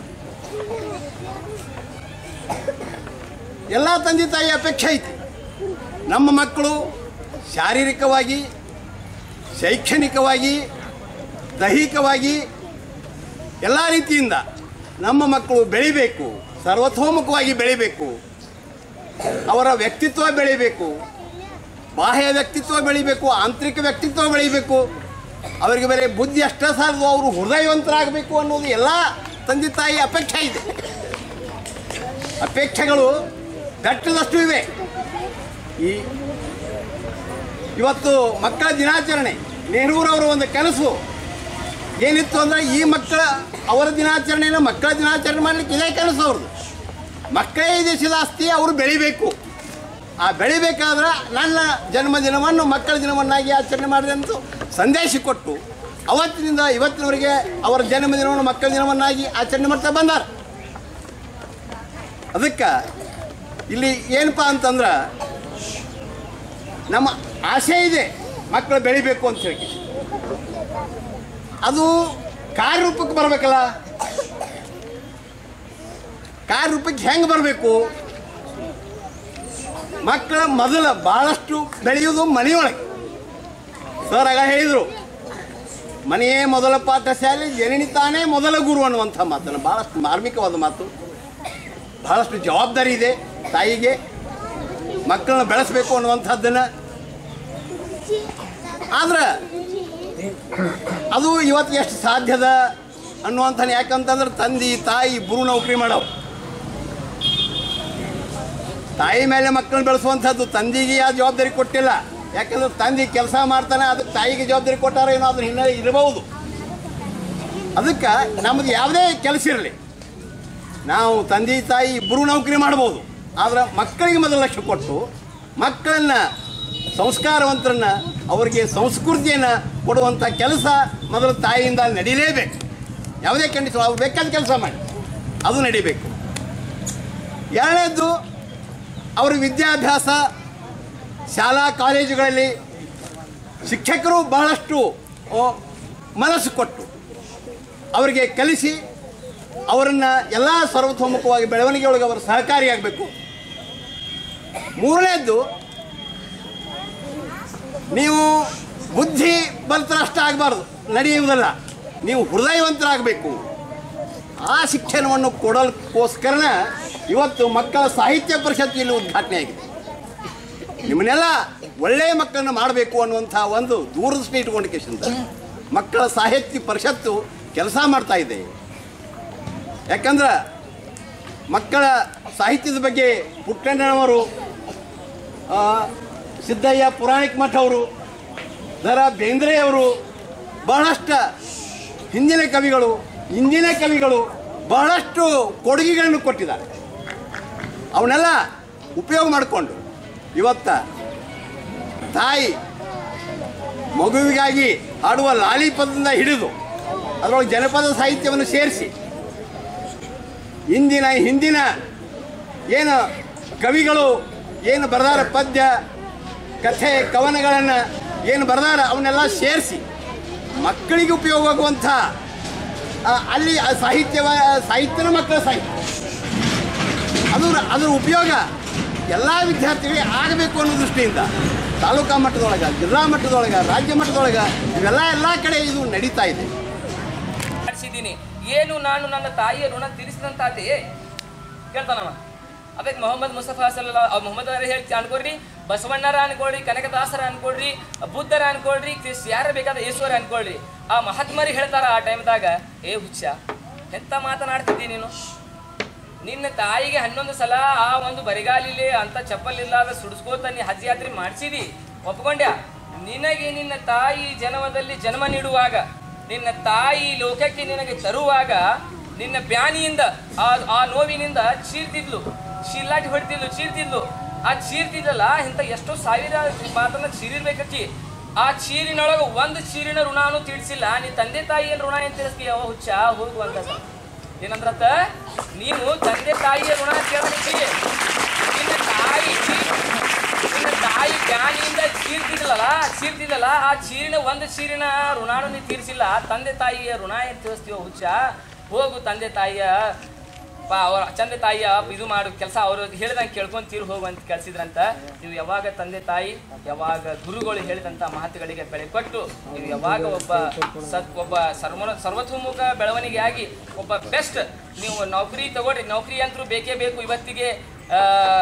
ಎಲ್ಲ ತಂದೆ ತಾಯಿ ಅಪೇಕ್ಷೆ ಐತಿ ನಮ್ಮ ಮಕ್ಕಳು ಶಾರೀರಿಕವಾಗಿ ಶೈಕ್ಷಣಿಕವಾಗಿ ದೈಹಿಕವಾಗಿ ಎಲ್ಲ ರೀತಿಯಿಂದ ನಮ್ಮ ಮಕ್ಕಳು ಬೆಳಿಬೇಕು ಸರ್ವತೋಮುಖವಾಗಿ ಬೆಳಿಬೇಕು ಅವರ ವ್ಯಕ್ತಿತ್ವ ಬೆಳಿಬೇಕು ಬಾಹ್ಯ ವ್ಯಕ್ತಿತ್ವ ಬೆಳಿಬೇಕು ಆಂತರಿಕ ವ್ಯಕ್ತಿತ್ವ ಬೆಳಿಬೇಕು ಅವರಿಗೆ ಬೇರೆ ಬುದ್ಧಿ ಅಷ್ಟೇ ಸಾಲದು ಅವರು ಹೃದಯವಂತರಾಗಬೇಕು ಅನ್ನೋದು ಎಲ್ಲ ತಂದೆ ತಾಯಿ ಅಪೇಕ್ಷೆ ಇದೆ ಅಪೇಕ್ಷೆಗಳು ಗಟ್ಟದಷ್ಟು ಇವೆ ಈ ಇವತ್ತು ಮಕ್ಕಳ ದಿನಾಚರಣೆ ನೆಹರೂರವರ ಒಂದು ಕನಸು ಏನಿತ್ತು ಅಂದರೆ ಈ ಮಕ್ಕಳ ಅವರ ದಿನಾಚರಣೆಯನ್ನು ಮಕ್ಕಳ ದಿನಾಚರಣೆ ಮಾಡಲಿಕ್ಕೆ ಇದೇ ಕನಸು ಅವ್ರದ್ದು ಮಕ್ಕಳೇ ಈ ದೇಶದ ಆಸ್ತಿ ಅವರು ಬೆಳಿಬೇಕು ಆ ಬೆಳಿಬೇಕಾದ್ರೆ ನನ್ನ ಜನ್ಮದಿನವನ್ನು ಮಕ್ಕಳ ದಿನವನ್ನಾಗಿ ಆಚರಣೆ ಮಾಡಿದೆ ಅಂತ ಸಂದೇಶ ಕೊಟ್ಟು ಅವತ್ತಿನಿಂದ ಇವತ್ತಿನವರೆಗೆ ಅವರ ಜನ್ಮದಿನವನ್ನು ಮಕ್ಕಳ ದಿನವನ್ನಾಗಿ ಆಚರಣೆ ಮಾಡ್ತಾ ಬಂದಾರ ಅದಕ್ಕೆ ಇಲ್ಲಿ ಏನಪ್ಪ ಅಂತಂದ್ರೆ ನಮ್ಮ ಆಸೆ ಇದೆ ಮಕ್ಕಳು ಬೆಳಿಬೇಕು ಅಂತ ಹೇಳಿ ಅದು ಕಾರ್ಯರೂಪಕ್ಕೆ ಬರಬೇಕಲ್ಲ ಕಾರ್ಯರೂಪಕ್ಕೆ ಹೆಂಗೆ ಬರಬೇಕು ಮಕ್ಕಳ ಮೊದಲ ಭಾಳಷ್ಟು ಬೆಳೆಯೋದು ಮನೆಯೊಳಗೆ ಸರ್ ಆಗ ಹೇಳಿದರು ಮನೆಯೇ ಮೊದಲ ಪಾಠಶಾಲೆ ಜನನಿ ತಾನೇ ಮೊದಲ ಗುರು ಅನ್ನುವಂಥ ಮಾತನ್ನು ಭಾಳಷ್ಟು ಮಾರ್ಮಿಕವಾದ ಮಾತು ಬಹಳಷ್ಟು ಜವಾಬ್ದಾರಿ ಇದೆ ತಾಯಿಗೆ ಮಕ್ಕಳನ್ನ ಬೆಳೆಸಬೇಕು ಅನ್ನುವಂಥದ್ದನ್ನು ಆದ್ರೆ ಅದು ಇವತ್ತು ಎಷ್ಟು ಸಾಧ್ಯದ ಅನ್ನುವಂಥ ಯಾಕಂತಂದ್ರೆ ತಂದೆ ತಾಯಿ ಇಬ್ಬರು ನೌಕರಿ ಮಾಡವು ತಾಯಿ ಮೇಲೆ ಮಕ್ಕಳನ್ನ ಬೆಳೆಸುವಂಥದ್ದು ತಂದೆಗೆ ಆ ಜವಾಬ್ದಾರಿ ಕೊಟ್ಟಿಲ್ಲ ಯಾಕಂದ್ರೆ ತಂದೆ ಕೆಲಸ ಮಾಡ್ತಾನೆ ಅದಕ್ಕೆ ತಾಯಿಗೆ ಜವಾಬ್ದಾರಿ ಕೊಟ್ಟಾರ ಏನೋ ಅದ್ರ ಹಿನ್ನೆಲೆ ಇರಬಹುದು ಅದಕ್ಕೆ ನಮ್ಮದು ಯಾವುದೇ ಕೆಲಸ ಇರಲಿ ನಾವು ತಂದೆ ತಾಯಿ ಇಬ್ಬರು ನೌಕರಿ ಮಾಡ್ಬೋದು ಆದ್ರೆ ಮಕ್ಕಳಿಗೆ ಮೊದಲು ಲಕ್ಷ್ಯ ಕೊಟ್ಟು ಮಕ್ಕಳನ್ನ ಸಂಸ್ಕಾರವಂತರನ್ನ ಅವರಿಗೆ ಸಂಸ್ಕೃತಿಯನ್ನು ಕೊಡುವಂಥ ಕೆಲಸ ಮೊದಲು ತಾಯಿಯಿಂದ ನಡೀಲೇಬೇಕು ಯಾವುದೇ ಖಂಡಿತ ಅವ್ರು ಬೇಕಾದ ಕೆಲಸ ಮಾಡಿ ಅದು ನಡಿಬೇಕು ಎರಡನೇದ್ದು ಅವರ ವಿದ್ಯಾಭ್ಯಾಸ ಶಾಲಾ ಕಾಲೇಜುಗಳಲ್ಲಿ ಶಿಕ್ಷಕರು ಬಹಳಷ್ಟು ಓ, ಮನಸ್ಸು ಕೊಟ್ಟು ಅವರಿಗೆ ಕಲಿಸಿ ಅವರನ್ನು ಎಲ್ಲ ಸರ್ವತೋಮುಖವಾಗಿ ಬೆಳವಣಿಗೆ ಒಳಗೆ ಅವರು ಸಹಕಾರಿಯಾಗಬೇಕು ಮೂರನೇದ್ದು ನೀವು ಬುದ್ಧಿ ಬಲತರಷ್ಟ ಆಗಬಾರ್ದು ನಡೆಯುವುದಲ್ಲ ನೀವು ಹೃದಯವಂತರಾಗಬೇಕು ಆ ಶಿಕ್ಷಣವನ್ನು ಕೊಡೋಕ್ಕೋಸ್ಕರನ ಇವತ್ತು ಮಕ್ಕಳ ಸಾಹಿತ್ಯ ಪರಿಷತ್ತು ಇಲ್ಲಿ ಉದ್ಘಾಟನೆ ಆಗಿದೆ ನಿಮ್ಮನ್ನೆಲ್ಲ ಒಳ್ಳೆಯ ಮಕ್ಕಳನ್ನು ಮಾಡಬೇಕು ಅನ್ನುವಂಥ ಒಂದು ದೂರದೃಷ್ಟಿ ಇಟ್ಕೊಂಡು ಕೇಶಂತ ಮಕ್ಕಳ ಸಾಹಿತ್ಯ ಪರಿಷತ್ತು ಕೆಲಸ ಮಾಡ್ತಾ ಇದೆ ಯಾಕಂದ್ರೆ ಮಕ್ಕಳ ಸಾಹಿತ್ಯದ ಬಗ್ಗೆ ಪುಟ್ಟಣ್ಣನವರು ಆ, ಸಿದ್ದಯ್ಯ ಪುರಾಣಿಕ ಮಠ ಅವರು ದರ ಬೇಂದ್ರೆ ಅವರು ಬಹಳಷ್ಟು ಹಿಂದಿನ ಕವಿಗಳು ಇಂದಿನ ಕವಿಗಳು ಬಹಳಷ್ಟು ಕೊಡುಗೆಗಳನ್ನು ಕೊಟ್ಟಿದ್ದಾರೆ ಅವನ್ನೆಲ್ಲ ಉಪಯೋಗ ಮಾಡಿಕೊಂಡು ಇವತ್ತ ತಾಯಿ ಮಗುವಿಗಾಗಿ ಹಾಡುವ ಲಾಲಿ ಪದದಿಂದ ಹಿಡಿದು ಅದರೊಳಗೆ ಜನಪದ ಸಾಹಿತ್ಯವನ್ನು ಸೇರಿಸಿ ಇಂದಿನ ಹಿಂದಿನ ಏನು ಕವಿಗಳು ಏನು ಬರೆದಾರ ಪದ್ಯ ಕಥೆ ಕವನಗಳನ್ನು ಏನು ಬರೆದಾರ ಅವನ್ನೆಲ್ಲ ಸೇರಿಸಿ ಮಕ್ಕಳಿಗೆ ಉಪಯೋಗ ಆಗುವಂಥ ಆ, ಅಲ್ಲಿ ಆ ಸಾಹಿತ್ಯವ ಸಾಹಿತ್ಯನ ಮಕ್ಕಳ ಸಾಹಿತ್ಯ ಅದು ಅದರ ಉಪಯೋಗ ಎಲ್ಲ ವಿದ್ಯಾರ್ಥಿಗಳಿಗೆ ಆಗಬೇಕು ಅನ್ನೋ ದೃಷ್ಟಿಯಿಂದ ತಾಲೂಕಾ ಮಟ್ಟದೊಳಗೆ ಜಿಲ್ಲಾ ಮಟ್ಟದೊಳಗೆ ರಾಜ್ಯ ಮಟ್ಟದೊಳಗೆ ಇವೆಲ್ಲ ಎಲ್ಲ ಕಡೆ ಇದು ನಡೀತಾ ಇದೆ ಮಾಡಿಸಿದ್ದೀನಿ ಏನು ನಾನು ನನ್ನ ತಾಯಿಯ ಋಣ ತೀರಿಸಿದಂತಾತೆ ಕೇಳ್ತಾನವ ಅದಕ್ಕೆ ಮೊಹಮ್ಮದ್ ಮುಸ್ತಫಾ ಸಲ್ಲ ಮೊಹಮ್ಮದ್ ಅವ್ರ ಹೇಳಿ ಅನ್ಕೊಳ್ರಿ ಬಸವಣ್ಣರ ಅನ್ಕೊಳ್ರಿ ಕನಕದಾಸರ ಅನ್ಕೊಳ್ರಿ ಬುದ್ಧರ ಅನ್ಕೊಳ್ರಿ ಕ್ರಿಸ್ ಯಾರ ಬೇಕಾದ ಈಶ್ವರ ಅನ್ಕೊಳ್ರಿ ಆ ಮಹಾತ್ಮರಿ ಹೇಳ್ತಾರ ಆ ಟೈಮ್ದಾಗ ಏ ಹುಚ್ಚ ಎಂತ ಮಾತನಾಡ್ತಿದ್ದಿ ನೀನು ನಿನ್ನ ತಾಯಿಗೆ ಹನ್ನೊಂದು ಸಲ ಆ ಒಂದು ಬರಿಗಾಲಿಲಿ ಅಂತ ಚಪ್ಪಲಿಲ್ಲದ ಸುಡಿಸ್ಕೋತ ನೀ ಹಜ್ ಯಾತ್ರೆ ಮಾಡಿಸಿದಿ ಒಪ್ಕೊಂಡ್ಯಾ ನಿನಗೆ ನಿನ್ನ ತಾಯಿ ಜನ್ಮದಲ್ಲಿ ಜನ್ಮ ನೀಡುವಾಗ ನಿನ್ನ ತಾಯಿ ಲೋಕಕ್ಕೆ ನಿನಗೆ ತರುವಾಗ ನಿನ್ನ ಬ್ಯಾನಿಯಿಂದ ಆ ಆ ನೋವಿನಿಂದ ಚೀರ್ತಿದ್ಲು ಶಿಲ್ಲಾಟಿ ಹೊಡಿತಿದ್ಲು ಚೀರ್ತಿದ್ಲು ಆ ಚೀರ್ತಿದ್ಲಲ್ಲ ಇಂಥ ಎಷ್ಟೋ ಸಾವಿರ ಮಾತನ್ನ ಚೀರಿರ್ಬೇಕಿ ಆ ಚೀರಿನೊಳಗೆ ಒಂದು ಚೀರಿನ ಋಣಾನು ತೀಡ್ಸಿಲ್ಲ ನೀ ತಂದೆ ತಾಯಿಯ ಋಣ ಏನ್ ತೀರಿಸ್ತೀಯ ಹುಚ್ಚ ಹೋಗು ಅಂತ ಏನಂದ್ರತ್ತ ನೀನು ತಂದೆ ತಾಯಿಯ ಋಣ ಕೇಳಬೇಕು ನಿನ್ನ ತಾಯಿ ನಿನ್ನ ತಾಯಿ ಬ್ಯಾನಿಯಿಂದ ಚೀರ್ತಿದ್ಲಲ್ಲ ಚೀರ್ತಿದ್ಲಲ್ಲ ಆ ಚೀರಿನ ಒಂದು ಚೀರಿನ ಋಣಾನು ನೀ ತೀರಿಸಿಲ್ಲ ತಂದೆ ತಾಯಿಯ ಋಣ ಏನ್ ತೀರಿಸ್ತೀವ ಹುಚ್ಚ ಹೋಗು ತಂದೆ ತಾಯಿಯ ಪಾ ಅವ್ರ ತಂದೆ ತಾಯಿಯ ಇದು ಮಾಡು ಕೆಲಸ ಅವರು ಹೇಳಿದಂಗೆ ಕೇಳ್ಕೊಂಡು ತೀರು ಹೋಗು ಅಂತ ಕಳ್ಸಿದ್ರಂತ ನೀವು ಯಾವಾಗ ತಂದೆ ತಾಯಿ ಯಾವಾಗ ಗುರುಗಳು ಹೇಳಿದಂಥ ಮಾತುಗಳಿಗೆ ಬೆಲೆ ಕೊಟ್ಟು ನೀವು ಯಾವಾಗ ಒಬ್ಬ ಸತ್ ಒಬ್ಬ ಸರ್ವ ಸರ್ವತೋಮುಖ ಬೆಳವಣಿಗೆಯಾಗಿ ಒಬ್ಬ ಬೆಸ್ಟ್ ನೀವು ನೌಕರಿ ತಗೊಳ್ರಿ ನೌಕರಿ ಅಂತೂ ಬೇಕೇ ಬೇಕು ಇವತ್ತಿಗೆ ಆ,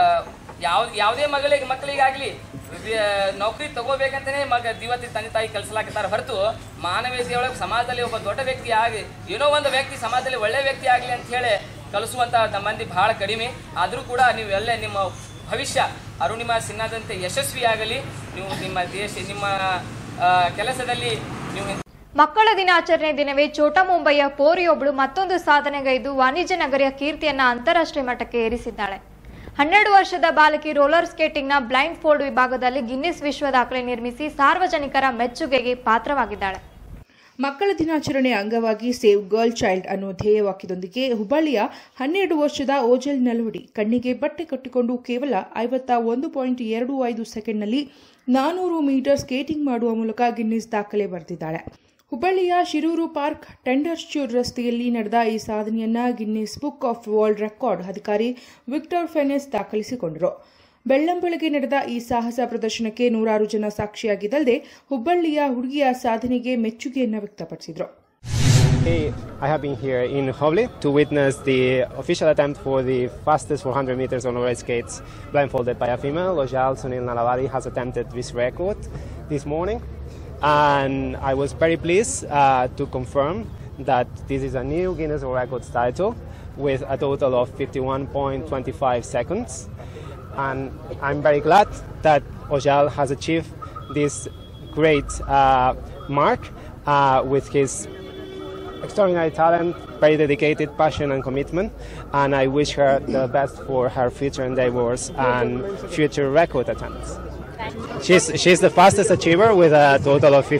ಯಾವ ಯಾವುದೇ ಮಗಳಿಗೆ ಮಕ್ಕಳಿಗಾಗಲಿ ನೌಕರಿ ತಗೋಬೇಕಂತಾನೆ ಮಗ ದಿವತ್ತಿ ತಂದೆ ತಾಯಿ ಕಲ್ಸಲಾಕತ್ತಾರ ಹೊರತು ಮಾನವೀಯತೆಯೊಳಗೆ ಸಮಾಜದಲ್ಲಿ ಒಬ್ಬ ದೊಡ್ಡ ವ್ಯಕ್ತಿ ಆಗಿ ಏನೋ ಒಂದು ವ್ಯಕ್ತಿ ಸಮಾಜದಲ್ಲಿ ಒಳ್ಳೆ ವ್ಯಕ್ತಿ ಆಗಲಿ ಅಂತ ಹೇಳಿ ಕಲಿಸುವಂತ ನಮ್ಮ ಮಂದಿ ಬಹಳ ಕಡಿಮೆ ಆದರೂ ಕೂಡ ನೀವೆಲ್ಲ ನಿಮ್ಮ ಭವಿಷ್ಯ ಅರುಣಿಮಾ ಸಿನ್ಹಾದಂತೆ ಯಶಸ್ವಿಯಾಗಲಿ ನೀವು ನಿಮ್ಮ ದೇಶ ನಿಮ್ಮ ಆ, ಕೆಲಸದಲ್ಲಿ ನೀವು ಮಕ್ಕಳ ದಿನಾಚರಣೆ ದಿನವೇ ಚೋಟಾ ಮುಂಬೈಯ ಪೋರಿಯೊಬ್ಬಳು ಮತ್ತೊಂದು ಸಾಧನೆಗೈದು ವಾಣಿಜ್ಯ ನಗರಿಯ ಕೀರ್ತಿಯನ್ನ ಅಂತಾರಾಷ್ಟ್ರೀಯ ಮಟ್ಟಕ್ಕೆ ಏರಿಸಿದ್ದಾಳೆ ಹನ್ನೆರಡು ವರ್ಷದ ಬಾಲಕಿ ರೋಲರ್ ಸ್ಕೇಟಿಂಗ್ನ ಬ್ಲೈಂಡ್ ಫೋಲ್ಡ್ ವಿಭಾಗದಲ್ಲಿ ಗಿನ್ನಿಸ್ ವಿಶ್ವ ದಾಖಲೆ ನಿರ್ಮಿಸಿ ಸಾರ್ವಜನಿಕರ ಮೆಚ್ಚುಗೆಗೆ ಪಾತ್ರವಾಗಿದ್ದಾಳೆ ಮಕ್ಕಳ ದಿನಾಚರಣೆ ಅಂಗವಾಗಿ ಸೇವ್ ಗರ್ಲ್ ಚೈಲ್ಡ್ ಅನ್ನೋ ಧ್ಯೇಯವಾಕ್ಯದೊಂದಿಗೆ ಹುಬ್ಬಳ್ಳಿಯ ಹನ್ನೆರಡು ವರ್ಷದ ಓಜಲ್ ನಲ್ವಡಿ ಕಣ್ಣಿಗೆ ಬಟ್ಟೆ ಕಟ್ಟಿಕೊಂಡು ಕೇವಲ ಐವತ್ತ ಒಂದು ಪಾಯಿಂಟ್ ಎರಡು ಐದು ಸೆಕೆಂಡ್ನಲ್ಲಿ ನಾನೂರು ಮೀಟರ್ ಸ್ಕೇಟಿಂಗ್ ಮಾಡುವ ಮೂಲಕ ಗಿನ್ನಿಸ್ ದಾಖಲೆ ಬರೆದಿದ್ದಾಳೆ ಹುಬ್ಬಳ್ಳಿಯ ಶಿರೂರು ಪಾರ್ಕ್ ಟೆಂಡರ್ಸ್ಚೂರ್ ರಸ್ತೆಯಲ್ಲಿ ನಡೆದ ಈ ಸಾಧನೆಯನ್ನ Guinness book of world record ಅಧಿಕಾರಿ ವಿಕ್ಟರ್ ಫೆನೆಸ್ ದಾಖಲಿಸಿಕೊಂಡರು ಬೆಳ್ಳಂಬೆಳಗ್ಗೆ ನಡೆದ ಈ ಸಾಹಸ ಪ್ರದರ್ಶನಕ್ಕೆ ನೂರಾರು ಜನ ಸಾಕ್ಷಿಯಾಗಿದ್ದಲ್ಲದೆ ಹುಬ್ಬಳ್ಳಿಯ ಹುಡುಗಿಯ ಸಾಧನೆಗೆ ಮೆಚ್ಚುಗೆಯನ್ನ ವ್ಯಕ್ತಪಡಿಸಿದರು Hey, I have been here in Hobli to witness the official attempt for the fastest 400 meters on roller skates blindfolded by a female. Ojal Sunil Nalavadi has attempted this record this morning, and I was very pleased uh, to confirm that this is a new Guinness World Records title with a total of 51.25 seconds. And I'm very glad that Ojal has achieved this great uh, mark uh, with his extraordinary talent, very dedicated, passion, and commitment. And I wish her the best for her future endeavors and future record attempts. She's, she's the fastest achiever with a total of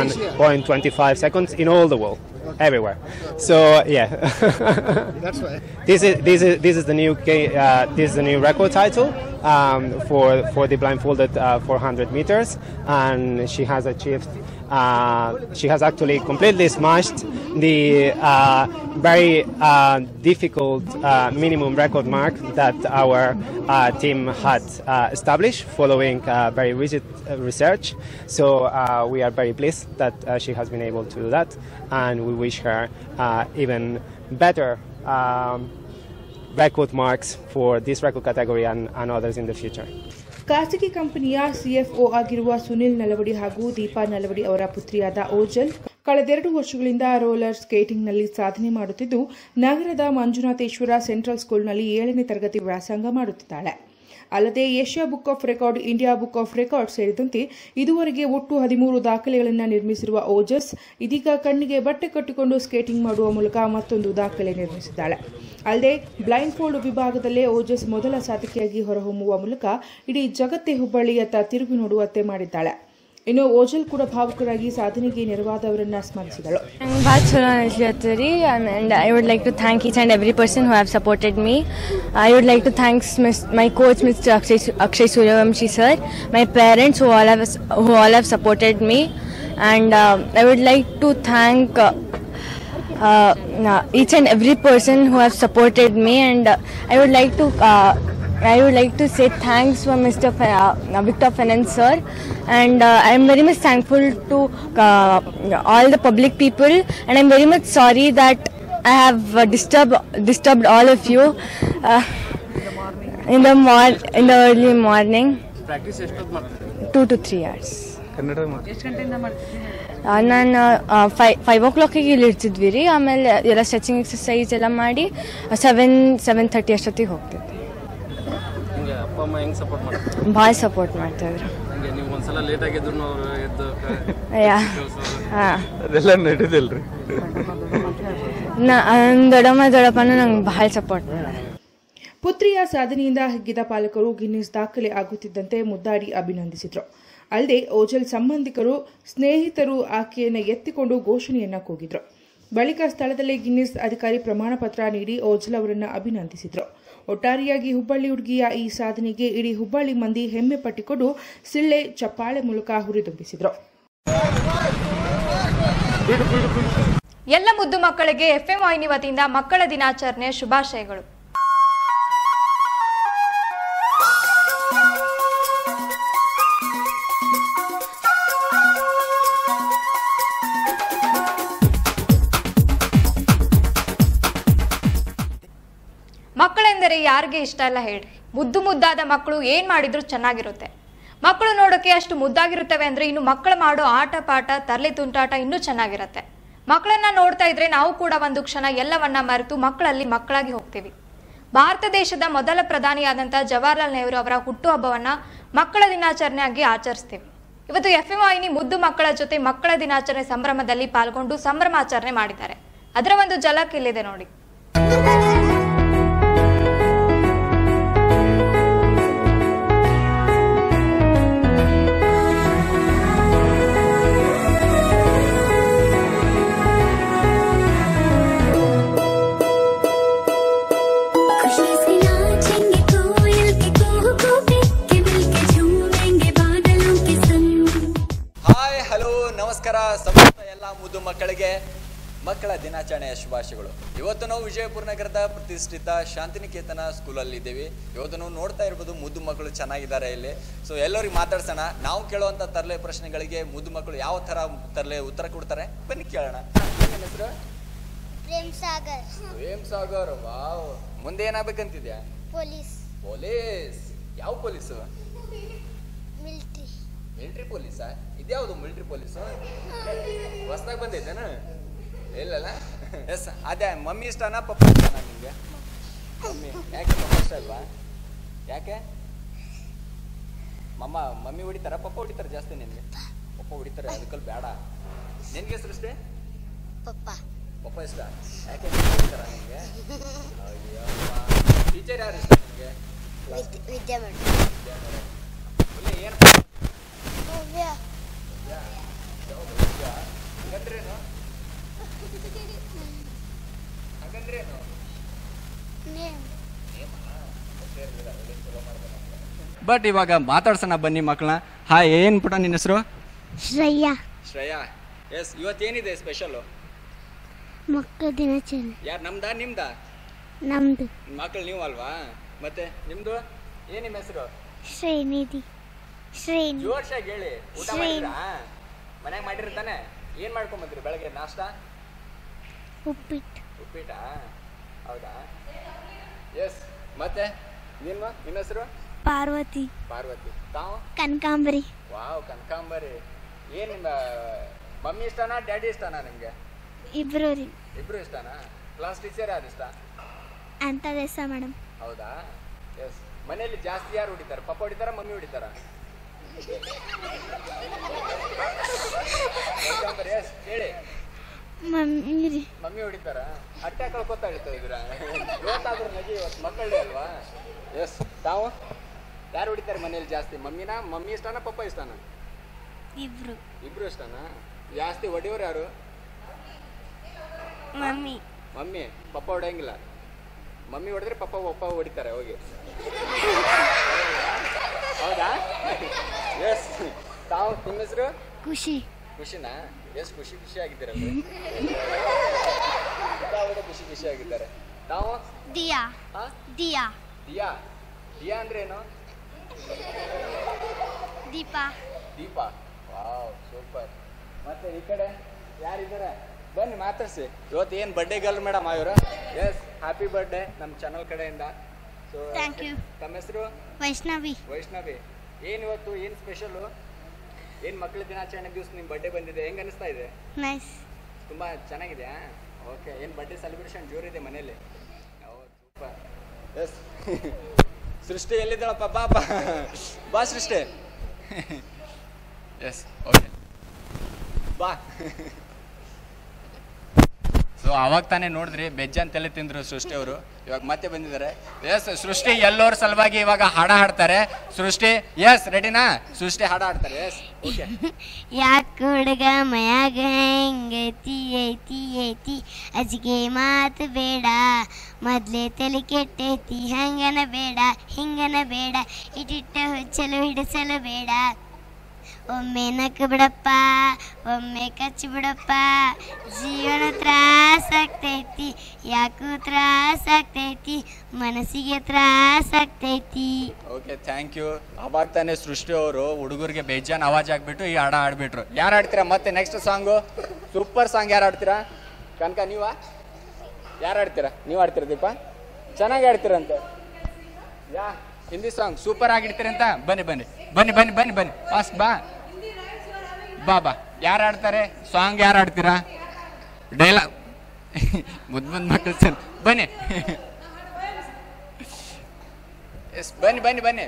51.25 seconds in all the world, everywhere. So yeah, That's why. this is this is this is the new ga- uh, this is the new record title um, for, for the blindfolded uh, 400 meters, and she has achieved, uh, she has actually completely smashed the uh, very uh, difficult uh, minimum record mark that our uh, team had uh, established following uh, very rigid uh, research. So uh, we are very pleased that uh, she has been able to do that, and we wish her uh, even better um, record marks for this record category and, and others in the future. ಖಾಸಗಿ ಕಂಪನಿಯ CFO ಆಗಿರುವ ಸುನಿಲ್ ನಲವಡಿ ಹಾಗೂ ದೀಪಾ ನಲವಡಿ ಅವರ ಪುತ್ರಿಯಾದ ಓಜಲ್ ಕಳೆದೆರಡು ವರ್ಷಗಳಿಂದ roller ಸ್ಕೇಟಿಂಗ್ನಲ್ಲಿ ಸಾಧನೆ ಮಾಡುತ್ತಿದ್ದು ನಗರದ ಮಂಜುನಾಥೇಶ್ವರ ಸೆಂಟ್ರಲ್ ಸ್ಕೂಲ್ನಲ್ಲಿ ಏಳನೇ ತರಗತಿ ವ್ಯಾಸಂಗ ಮಾಡುತ್ತಿದ್ದಾಳೆ ಅಲ್ಲದೆ Asia book of record India book of record ಸೇರಿದಂತೆ ಇದುವರೆಗೆ ಒಟ್ಟು ಹದಿಮೂರು ದಾಖಲೆಗಳನ್ನು ನಿರ್ಮಿಸಿರುವ ಓಜಸ್ ಇದೀಗ ಕಣ್ಣಿಗೆ ಬಟ್ಟೆ ಕಟ್ಟಿಕೊಂಡು ಸ್ಕೇಟಿಂಗ್ ಮಾಡುವ ಮೂಲಕ ಮತ್ತೊಂದು ದಾಖಲೆ ನಿರ್ಮಿಸಿದ್ದಾಳೆ ಅಲ್ಲದೆ ಬ್ಲೈಂಡ್ ಫೋಲ್ಡ್ ವಿಭಾಗದಲ್ಲೇ ಓಜಸ್ ಮೊದಲ ಸಾಧಕಿಯಾಗಿ ಹೊರಹೊಮ್ಮುವ ಮೂಲಕ ಇಡೀ ಜಗತ್ತೇ ಹುಬ್ಬಳ್ಳಿಯತ್ತ ತಿರುಗಿ ನೋಡುವಂತೆ ಮಾಡಿದ್ದಾಳೆ ಇನ್ನು ಓಜಲ್ ಕೂಡ ಭಾವುಕರಾಗಿ ಸಾಧನೆಗೆ ನೆರವಾದವರನ್ನ ಸ್ಮರಿಸಿದಳು ನಂಗೆ ಭಾಳ ಚಲೋ ಅನಿಸ್ಲತ್ತದ ರೀ and I would like to thank each and every person who have supported me I would like to thanks miss my coach mister Akshay Akshay Suryavanshi sir my parents who all have who all have supported me and I would like to thank each and every person who have supported me and uh, I would like to uh, I would like to say thanks for Mr. Fe- uh, Victor Fernand sir and uh, I am very much thankful to uh, all the public people and I am very much sorry that I have uh, disturbed disturbed all of you uh, in the mor- in the early morning practice ಎಷ್ಟೊತ್ತು ಮಾಡ್ತೀರಿ two to three hours. Kannada ಎಷ್ಟು ಗಂಟೆಯಿಂದ ಮಾಡ್ತೀರಿ ಆ, ನಾನು five five ಓ ಕ್ಲಾಕಿಗೆ ಇಲ್ಲಿ ಇರ್ತಿದ್ವಿ ರೀ ಆಮೇಲೆ ಎಲ್ಲ ಸ್ಟ್ರೆಚಿಂಗ್ ಎಕ್ಸಸೈಸ್ ಎಲ್ಲ ಮಾಡಿ ಸೆವೆನ್ ಸೆವೆನ್ ತರ್ಟಿ ಅಷ್ಟೊತ್ತಿಗೆ ಹೋಗ್ತಿದ್ವಿ ಹಿಂಗೆ ಅಪ್ಪ ಅಮ್ಮ ಹೆಂಗೆ ಸಪೋರ್ಟ್ ಮಾಡ್ತಾರೆ ಭಾಳ ಸಪೋರ್ಟ್ ಮಾಡ್ತಾಯಿದ್ರು ಹಂಗೆ ನೀವು ಒಂದ್ಸಲ ಲೇಟ್ ಆಗಿದ್ರು ಅವ್ರು ಎದ್ದು ಯಾ ಕಳ್ಸೋದು. ಹಾಂ ಅದೆಲ್ಲ ನಡೀದಿಲ್ರಿ ನನ್ನ ದೊಡ್ಡಮ್ಮ ದೊಡ್ಡಪ್ಪನೂ ನಂಗೆ ಭಾಳ ಸಪೋರ್ಟ್ ಪುತ್ರಿಯ ಸಾಧನೆಯಿಂದ ಹಿಗ್ಗಿದ ಪಾಲಕರು ಗಿನ್ನಿಸ್ ದಾಖಲೆ ಆಗುತ್ತಿದ್ದಂತೆ ಮುದ್ದಾಡಿ ಅಭಿನಂದಿಸಿದ್ರು ಅಲ್ಲದೆ ಓಜಲ್ ಸಂಬಂಧಿಕರು ಸ್ನೇಹಿತರು ಆಕೆಯನ್ನು ಎತ್ತಿಕೊಂಡು ಘೋಷಣೆಯನ್ನ ಕೂಗಿದ್ರು ಬಳಿಕ ಸ್ಥಳದಲ್ಲೇ ಗಿನ್ನಿಸ್ ಅಧಿಕಾರಿ ಪ್ರಮಾಣ ಪತ್ರ ನೀಡಿ ಓಜಲ್ ಅವರನ್ನು ಅಭಿನಂದಿಸಿದ್ರು ಒಟ್ಟಾರೆಯಾಗಿ ಹುಬ್ಬಳ್ಳಿ ಹುಡುಗಿಯ ಈ ಸಾಧನೆಗೆ ಇಡೀ ಹುಬ್ಬಳ್ಳಿ ಮಂದಿ ಹೆಮ್ಮೆ ಪಟ್ಟಿಕೊಂಡು ಸಿಳ್ಳೆ ಚಪ್ಪಾಳೆ ಮೂಲಕ ಹುರಿದುಂಬಿಸಿದ್ರು ಎಲ್ಲ ಮುದ್ದು ಮಕ್ಕಳಿಗೆ ಎಫ್ಎಂ ವಾಹಿನಿ ವತಿಯಿಂದ ಮಕ್ಕಳ ದಿನಾಚರಣೆ ಶುಭಾಶಯಗಳು ಮಕ್ಕಳೆಂದರೆ ಯಾರಿಗೆ ಇಷ್ಟ ಇಲ್ಲ ಹೇಳ್ರಿ ಮುದ್ದು ಮುದ್ದಾದ ಮಕ್ಕಳು ಏನ್ ಮಾಡಿದ್ರು ಚೆನ್ನಾಗಿರುತ್ತೆ ಮಕ್ಕಳು ನೋಡೋಕೆ ಅಷ್ಟು ಮುದ್ದಾಗಿರುತ್ತವೆ ಅಂದ್ರೆ ಇನ್ನು ಮಕ್ಕಳು ಮಾಡೋ ಆಟ ಪಾಠ ತರ್ಲೆ ತುಂಟಾಟ ಇನ್ನೂ ಚೆನ್ನಾಗಿರುತ್ತೆ ಮಕ್ಕಳನ್ನ ನೋಡ್ತಾ ಇದ್ರೆ ನಾವು ಕೂಡ ಒಂದು ಕ್ಷಣ ಎಲ್ಲವನ್ನ ಮರೆತು ಮಕ್ಕಳಲ್ಲಿ ಮಕ್ಕಳಾಗಿ ಹೋಗ್ತೀವಿ ಭಾರತ ದೇಶದ ಮೊದಲ ಪ್ರಧಾನಿಯಾದಂಥ ಜವಾಹರ್ಲಾಲ್ ನೆಹರು ಅವರ ಹುಟ್ಟುಹಬ್ಬವನ್ನ ಮಕ್ಕಳ ದಿನಾಚರಣೆಯಾಗಿ ಆಚರಿಸ್ತೀವಿ ಇವತ್ತು ಎಫ್ ಎಂ ವಾಹಿನಿ ಮುದ್ದು ಮಕ್ಕಳ ಜೊತೆ ಮಕ್ಕಳ ದಿನಾಚರಣೆ ಸಂಭ್ರಮದಲ್ಲಿ ಪಾಲ್ಗೊಂಡು ಸಂಭ್ರಮಾಚರಣೆ ಮಾಡಿದ್ದಾರೆ ಅದರ ಒಂದು ಜಲಕ್ ಇಲ್ಲಿದೆ ನೋಡಿ खुशी से नाचेंगे कोयल के कुहू कुहू के मिलके झूमेंगे बादलों के संग ಹಾಯ್ ಹಲೋ ನಮಸ್ಕಾರ ಸಮಸ್ತ ಎಲ್ಲ ಮುದ್ದು ಮಕ್ಕಳಿಗೆ ಮಕ್ಕಳ ದಿನಾಚರಣೆಯ ಶುಭಾಶಯಗಳು ಇವತ್ತು ನಾವು ವಿಜಯಪುರ ನಗರದ ಪ್ರತಿಷ್ಠಿತ ಶಾಂತಿನಿಕೇತನ ಸ್ಕೂಲಲ್ಲಿ ಇದ್ದೀವಿ ಇವತ್ತು ನಾವು ನೋಡ್ತಾ ಇರ್ಬೋದು ಮುದ್ದು ಮಕ್ಕಳು ಚೆನ್ನಾಗಿದ್ದಾರೆ ಇಲ್ಲಿ ಸೊ ಎಲ್ಲರಿಗೆ ಮಾತಾಡ್ಸೋಣ ನಾವು ಕೇಳುವಂಥ ತರಲೆ ಪ್ರಶ್ನೆಗಳಿಗೆ ಮುದ್ದು ಮಕ್ಕಳು ಯಾವ ಥರ ತರಲೆ ಉತ್ತರ ಕೊಡ್ತಾರೆ ಬನ್ನಿ ಕೇಳೋಣ ಏನ್ ಹೆಸರು प्रेम सागर ಪ್ರೇಮ್ ಸಾಗರ್ ವಾವ್ ಮುಂದೆ ಏನಾಗ್ಬೇಕಂತಿದ್ಯಾ पुलिस ಪೊಲೀಸ್ ಯಾವ ಪೊಲೀಸು मिलिट्री ಮಿಲಿಟ್ರಿ ಪೊಲೀಸಾ ಇದ್ಯಾವುದು ಮಿಲಿಟ್ರಿ ಪೊಲೀಸು ಹೊಸ್ದಾಗಿ ಬಂದೈತೇನ ಇಲ್ಲಲ್ಲ ಎಸ್ ಅದೇ ಮಮ್ಮಿ ಇಷ್ಟನಾ ಪಪ್ಪ ಇಷ್ಟನಾ ನಿಮಗೆ ಮಮ್ಮಿ ಯಾಕೆ ಪಪ್ಪ ಇಷ್ಟ ಅಲ್ವಾ ಯಾಕೆ ಮಮ್ಮ ಮಮ್ಮಿ ಹೊಡಿತಾರ ಪಪ್ಪ ಹೊಡಿತಾರ ಜಾಸ್ತಿ ನಿನಗೆ ಪಪ್ಪ ಹೊಡಿತಾರೆ ಅದಕ್ಕಲ್ಲಿ ಬೇಡ ನಿನ್ಗೆ ಹೆಸರು ಇಷ್ಟೇ पप्पा ಪಪ್ಪ ಇಷ್ಟ ಯಾಕೆ ಹೊಡಿತಾರ ನಿನಗೆ ಟೀಚರ್ ಯಾರು ಇಷ್ಟ ನಿನಗೆ विद- विद्या मैडम ಇಲ್ಲಿ ಏನು भव्या ಹಂಗಂದ್ರೇನು ಹಂಗಂದ್ರೇನು नेम ನೇಮ? ಒಟ್ಟೆ ಇರ್ಲಿಲ್ಲ, ಒಳ್ಳೆ ಚಲೋ ಮಾಡ್ತಾನೆ ಅಂತ. ಬಟ್ ಇವಾಗ ಮಾತಾಡ್ಸೋಣ ಬನ್ನಿ ಮಕ್ಕಳನ್ನ ಹಾಯ್ ಏನು ಪುಟ ನಿನ್ನ ಹೆಸರು ಶ್ರೇಯಾ ಶ್ರೇಯಾ ಎಸ್ ಇವತ್ತೇನಿದೆ ಸ್ಪೆಷಲು ಮಕ್ಕಳ ದಿನಾಚರಣೆ ಯಾರು ನಮ್ದಾ ನಿಮ್ದಾ ನಮ್ದು ಮಕ್ಕಳು ನೀವು ಅಲ್ವಾ ಮತ್ತೆ ನಿಮ್ದು ಏನ್ ನಿಮ್ಮ ಹೆಸರು ಶ್ರೇನಿಧಿ ಶ್ರೇಣಿ ಜೋರ್ಸಾಗಿ ಹೇಳಿ ಊಟ ಶ್ರೇಣಿ. ಮಾಡಿದ್ರಾ ಮನ್ಯಾಗ ಮಾಡಿರ್ತಾನೆ ಏನ್ ಮಾಡ್ಕೊಂಬಂದ್ರಿ ಬೆಳಗ್ಗೆ ನಾಷ್ಟ ಉಪ್ಪಿಟ್ಟು ಉಪ್ಪಿಟ ಹೌದಾ ಎಸ್ ಮತ್ತೆ ನಿಮ್ಮ ನಿಮ್ಮ ಹೆಸರು ಪಾರ್ವತಿ ಪಾರ್ವತಿ ತಾವು ಕನಕಾಂಬರಿ ವಾವ್ ಕನಕಾಂಬರಿ ಏನ್ ನಿಮ್ಮ ಮಮ್ಮಿ ಇಷ್ಟನಾ ಡ್ಯಾಡಿ ಇಷ್ಟನಾ ನಿಮ್ಗೆ ಇಬ್ರು ರೀ ಇಬ್ರು ಇಷ್ಟನಾ ಕ್ಲಾಸ್ ಟೀಚರ್ ಯಾರು ಇಷ್ಟ ಅಂತ ದೇಶ ಮೇಡಮ್ ಹೌದಾ ಎಸ್ ಮನೆಯಲ್ಲಿ ಜಾಸ್ತಿ ಯಾರು ಹೊಡಿತಾರ ಪಪ್ಪ ಹೊಡಿತಾರ ಮಮ್ಮಿ ಹೊಡಿತಾರ ಎಸ್ ಹೇಳಿ ಮಮ್ಮಿ ರೀ ಮಮ್ಮಿ ಹೊಡಿತಾರ ಅಟ್ಟೆ ಕಳ್ಕೊತಾ ಇರ್ತಾ ಇದ್ರ ಇವತ್ತಾದ್ರೂ ನಗಿ ಇವತ್ತು ಮಕ್ಕಳೇ ಅಲ್ವಾ ಎಸ್ ತಾವು ಯಾರು ಹೊಡಿತಾರೆ ಮನೇಲಿ ಜಾಸ್ತಿ ಮಮ್ಮಿನ ಮಮ್ಮಿ ಇಷ್ಟನಾ ಪಪ್ಪ ಇಷ್ಟನಾ ಇಬ್ರು ಇಬ್ರು ಇಷ್ಟನಾ ಜಾಸ್ತಿ ಹೊಡಿಯೋರು ಯಾರು ಮಮ್ಮಿ ಮಮ್ಮಿ ಪಪ್ಪ ಹೊಡೆಯಂಗಿಲ್ಲ ಮಮ್ಮಿ ಹೊಡೆದ್ರೆ ಪಪ್ಪ ಪಪ್ಪ ಹೊಡಿತಾರೆ ಹೋಗಿ ಹೌದಾ ಎಸ್ ತಾವು ನಿಮ್ಮ ಹೆಸರು ಖುಷಿ ಖುಷಿನಾ ಎಷ್ಟು ಖುಷಿ ಖುಷಿ ಆಗಿದ್ದೀರಲ್ರಿ ಸಿಕ್ಕಾಪಟ್ಟೆ ಖುಷಿ ಖುಷಿ ಆಗಿದ್ದಾರೆ ತಾವು ದಿಯಾ ಹಾ? ದಿಯಾ ದಿಯಾ ದಿಯಾ ಅಂದ್ರೆ ಏನು ದೀಪ ದೀಪ ವಾವ್ ಸೂಪರ್ ಮತ್ತೆ ಈ ಕಡೆ ಯಾರಿದ್ದಾರೆ ಬನ್ನಿ ಮಾತಾಡ್ಸಿ ಇವತ್ತು ಏನು ಬರ್ಡೇ ಗರ್ಲ್ ಮೇಡಮ್ ಇವರು ಎಸ್ ಹ್ಯಾಪಿ ಬರ್ಡೇ ನಮ್ಮ ಚಾನಲ್ ಕಡೆಯಿಂದ ಸೊ Thank you. ತಮ್ಮ ಹೆಸರು ವೈಷ್ಣವಿ ವೈಷ್ಣವಿ ಏನು ಇವತ್ತು ಏನು ಸ್ಪೆಷಲು ಏನು ಮಕ್ಕಳ ದಿನಾಚರಣೆ ದಿವಸ ನಿಮ್ಮ ಬರ್ಡೇ ಬಂದಿದೆ ಹೆಂಗೆ ಅನಿಸ್ತಾ ಇದೆ ನೈಸ್ ತುಂಬ ಚೆನ್ನಾಗಿದೆಯಾ ಓಕೆ ಏನು ಬರ್ಡೇ ಸೆಲೆಬ್ರೇಷನ್ ಜೋರಿದೆ ಮನೇಲಿ ಸೂಪರ್ ಎಸ್ ಸೃಷ್ಟಿ ಎಲ್ಲಿದ್ದಾಳಪ್ಪ ಬಾ ಬಾ ಬಾ ಸೃಷ್ಟಿ ಎಸ್ ಓಕೆ ಬಾ ಸೊ ಅವಾಗ ತಾನೇ ನೋಡಿದ್ರಿ ಬೆಜ್ಜನ್ ತಲೆ ತಿಂದ್ರು ಸೃಷ್ಟಿ ಅವರು ಇವಾಗ ಮತ್ತೆ ಬಂದಿದ್ದಾರೆ ಎಸ್ ಸೃಷ್ಟಿ ಎಲ್ಲೋರ್ ಸಲುವಾಗಿ ಇವಾಗ ಹಾಡ ಹಾಡ್ತಾರೆ ಸೃಷ್ಟಿ ಎಸ್ ರೆಡಿನಾ ಸೃಷ್ಟಿ ಹಾಡ ಹಾಡ್ತಾರೆ ಎಸ್ ಓಕೆ ಯಾಕ ಹುಡುಗ ಮಯಾಗ ಹೆಂಗೈತಿ ಐತಿ ಐತಿ ಅಜ್ಗೆ ಮಾತು ಬೇಡ ಮೊದ್ಲೇ ತಲೆ ಕೆಟ್ಟೈತಿ ಹಂಗನ ಬೇಡ ಹಿಂಗನ ಬೇಡ ಇಟ್ಟಿಟ್ಟ ಹುಚ್ಚಲು ಹಿಡಿಸಲು ಬೇಡ ಒಮ್ಮೆ ನಕ್ಕು ಬಿಡಪ್ಪ ಒಮ್ಮೆ ಕಚ್ಚಿ ಬಿಡಪ್ಪ ಜೀವನ ತ್ರಾಸಾಗ್ತೈತಿ ಯಾಕೂ ತ್ರಾಸಾಗ್ತೈತಿ ಮನಸ್ಸಿಗೆ ತ್ರಾಸಾಗ್ತೈತಿ ಓಕೆ ಥ್ಯಾಂಕ್ ಯು ಅವಾಗ ತಾನೇ ಸೃಷ್ಟಿ ಅವರು ಹುಡುಗರಿಗೆ ಬೇಜಾನ್ ಆವಾಜ್ ಆಗ್ಬಿಟ್ಟು ಈ ಹಾಡ ಹಾಡ್ಬಿಟ್ರು ಯಾರು ಹಾಡ್ತೀರಾ ಮತ್ತೆ ನೆಕ್ಸ್ಟ್ ಸಾಂಗು ಸೂಪರ್ ಸಾಂಗ್ ಯಾರು ಹಾಡ್ತೀರಾ ಕನಕ ನೀವಾ ಯಾರು ಹಾಡ್ತೀರಾ ನೀವು ಹಾಡ್ತೀರಾ ದೀಪ ಚೆನ್ನಾಗಿ ಹಾಡ್ತೀರಂತೆ ಯಾ ಹಿಂದಿ ಸಾಂಗ್ ಸೂಪರ್ ಆಗಿಡ್ತೀರಂತ ಬನ್ನಿ ಬನ್ನಿ ಬನ್ನಿ ಬನ್ನಿ ಬನ್ನಿ ಬನ್ನಿ ಫಾಸ್ಟ್ ಬಾ ಬಾ ಬಾ ಯಾರು ಹಾಡ್ತಾರೆ ಸಾಂಗ್ ಯಾರು ಹಾಡ್ತೀರಾ ಡೈಲಾಗ್ ಮುದ್ದು ಮುದ್ದು ಮಕ್ಕಳು ಸರ್ ಬನ್ನಿ ಎಸ್ ಬನ್ನಿ ಬನ್ನಿ ಬನ್ನಿ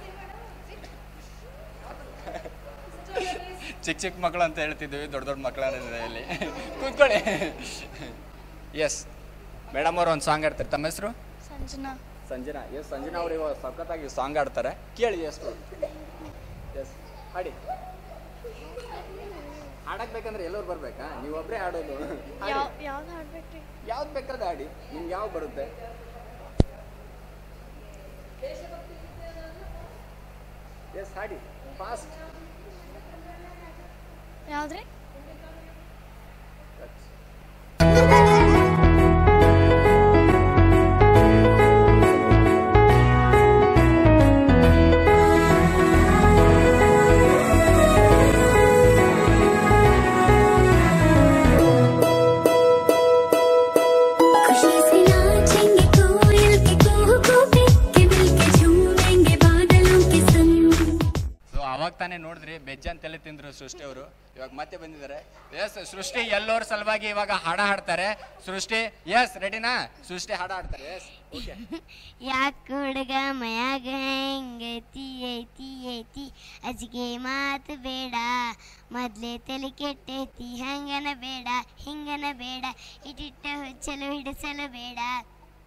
ಚಿಕ್ಕ ಚಿಕ್ಕ ಮಕ್ಕಳು ಅಂತ ಹೇಳ್ತಿದ್ದೀವಿ ದೊಡ್ಡ ದೊಡ್ಡ ಮಕ್ಕಳ ಇಲ್ಲಿ ಕೂತ್ಕೊಳ್ಳಿ ಎಸ್ ಮೇಡಮ್ ಅವ್ರು ಒಂದು ಸಾಂಗ್ ಆಡ್ತಾರೆ ತಮ್ಮ ಹೆಸರು ಸಂಜನಾ ಸಂಜನಾ ಎಸ್ ಸಂಜನಾ ಅವ್ರು ಇವಾಗ ಸಖತ್ತಾಗಿ ಸಾಂಗ್ ಆಡ್ತಾರೆ ಕೇಳಿ ಎಷ್ಟು ಎಸ್ ಹಾಡಿ ಹಾಡಕ್ ಬೇಕಂದ್ರೆ ಎಲ್ಲರೂ ಬರ್ಬೇಕಾ ನೀವು ಒಬ್ಬರೇ ಹಾಡೋದು ಯಾವ್ದು ಹಾಡ್ಬೇಕ್ರಿ ಯಾವ್ದು ಬೇಕಾದ್ರೆ ಹಾಡಿ ನಿಮ್ಗೆ ಯಾವ ಬರುತ್ತೆ ಎಸ್ ಹಾಡಿ ಫಾಸ್ಟ್ ಯಾವ್ದ್ರಿ खुशी से नाचेंगे कोयल के कुहू कुहू के मिलके झूमेंगे बादलों के संग ಸೊ ಅವಾಗ ತಾನೇ ನೋಡಿದ್ರಿ ಬೆಜ್ಜನ್ ತಲೆ ತಿಂದ್ರು ಸೃಷ್ಟಿ ಅವರು ಇವಾಗ ಮತ್ತೆ ಬಂದಿದ್ದಾರೆ ಎಸ್ ಸೃಷ್ಟಿ ಎಲ್ಲೋರ್ ಸಲುವಾಗಿ ಇವಾಗ ಹಾಡ ಹಾಡ್ತಾರೆ ಸೃಷ್ಟಿ ಎಸ್ ರೆಡಿನಾ ಸೃಷ್ಟಿ ಹಾಡ ಹಾಡ್ತಾರೆ ಎಸ್ ಓಕೆ ಯಾಕ ಹುಡುಗ ಮಯಾಗ ಹೆಂಗೈತಿ ಐತಿ ಐತಿ ಅಜ್ಗೆ ಮಾತು ಬೇಡ ಮೊದ್ಲೇ ತಲೆ ಕೆಟ್ಟೈತಿ ಹಂಗನ ಬೇಡ ಹಿಂಗನ ಬೇಡ ಇಟ್ಟಿಟ್ಟ ಹುಚ್ಚಲು ಹಿಡಿಸಲು ಬೇಡ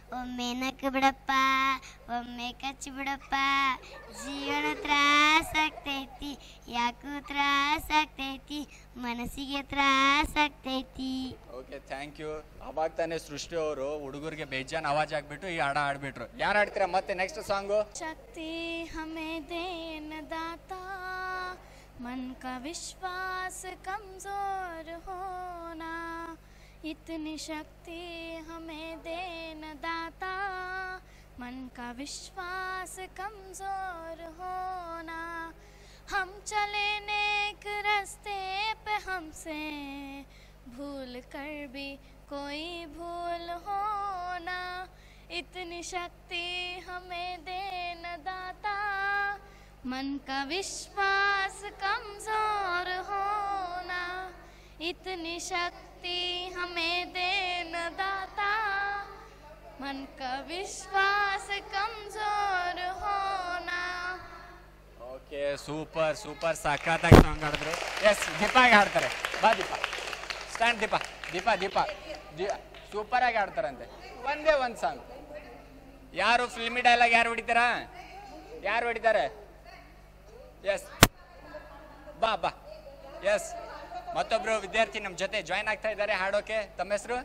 ಒಮ್ಮೆ ನಕ್ಕು ಬಿಡಪ್ಪ ಒಮ್ಮೆ ಕಚ್ಚಿ ಬಿಡಪ್ಪ ಜೀವನ ತ್ರಾಸಾಗ್ತೈತಿ ಯಾಕೂ ತ್ರಾಸಾಗ್ತೈತಿ ಮನಸ್ಸಿಗೆ ತ್ರಾಸಾಗ್ತೈತಿ ಓಕೆ ಥ್ಯಾಂಕ್ ಯು ಅವಾಗ ತಾನೇ ಸೃಷ್ಟಿ ಅವರು ಹುಡುಗರಿಗೆ ಬೇಜಾನ್ ಅವಾಜ್ ಆಗ್ಬಿಟ್ಟು ಈ ಹಾಡ ಆಡ್ಬಿಟ್ರು ಯಾರು ಆಡ್ತೀರಾ ಮತ್ತೆ ನೆಕ್ಸ್ಟ್ ಸಾಂಗು शक्ति हमें देन दाता मन का विश्वास कमजोर होना इतनी शक्ति हमें देन दाता मन का विश्वास कमजोर होना हम चले नेक रास्ते पे हमसे भूल कर भी कोई भूल होना इतनी शक्ति हमें देन दाता मन का विश्वास कमजोर होना इतनी शक्ति हमें देन दाता मन का विश्वास कमजोर होना ಓಕೆ ಸೂಪರ್ ಸೂಪರ್ ಸಖತ್ತಾಗಿ ಸಾಂಗ್ ಆಡಿದ್ರು ಎಸ್ ದೀಪಾಗಿ ಹಾಡ್ತಾರೆ ಬಾ ದೀಪ ಸ್ಟ್ಯಾಂಡ್ ದೀಪ ದೀಪ ದೀಪ ಸೂಪರ್ ಆಗಿ ಆಡ್ತಾರಂತೆ ಒಂದೇ ಒಂದು ಸಾಂಗ್ ಯಾರು ಫಿಲ್ಮಿ ಡೈಲಾಗ್ ಯಾರು ಹೊಡಿತಾರಾ ಯಾರು ಹೊಡಿತಾರೆ ಎಸ್ ಬಾ ಬಾ ಎಸ್ ಮತ್ತೊಬ್ರು ವಿದ್ಯಾರ್ಥಿ ನಮ್ಮ ಜೊತೆ ಜಾಯ್ನ್ ಆಗ್ತಾ ಇದ್ದಾರೆ ಹಾಡೋಕೆ ತಮ್ಮ ಹೆಸರು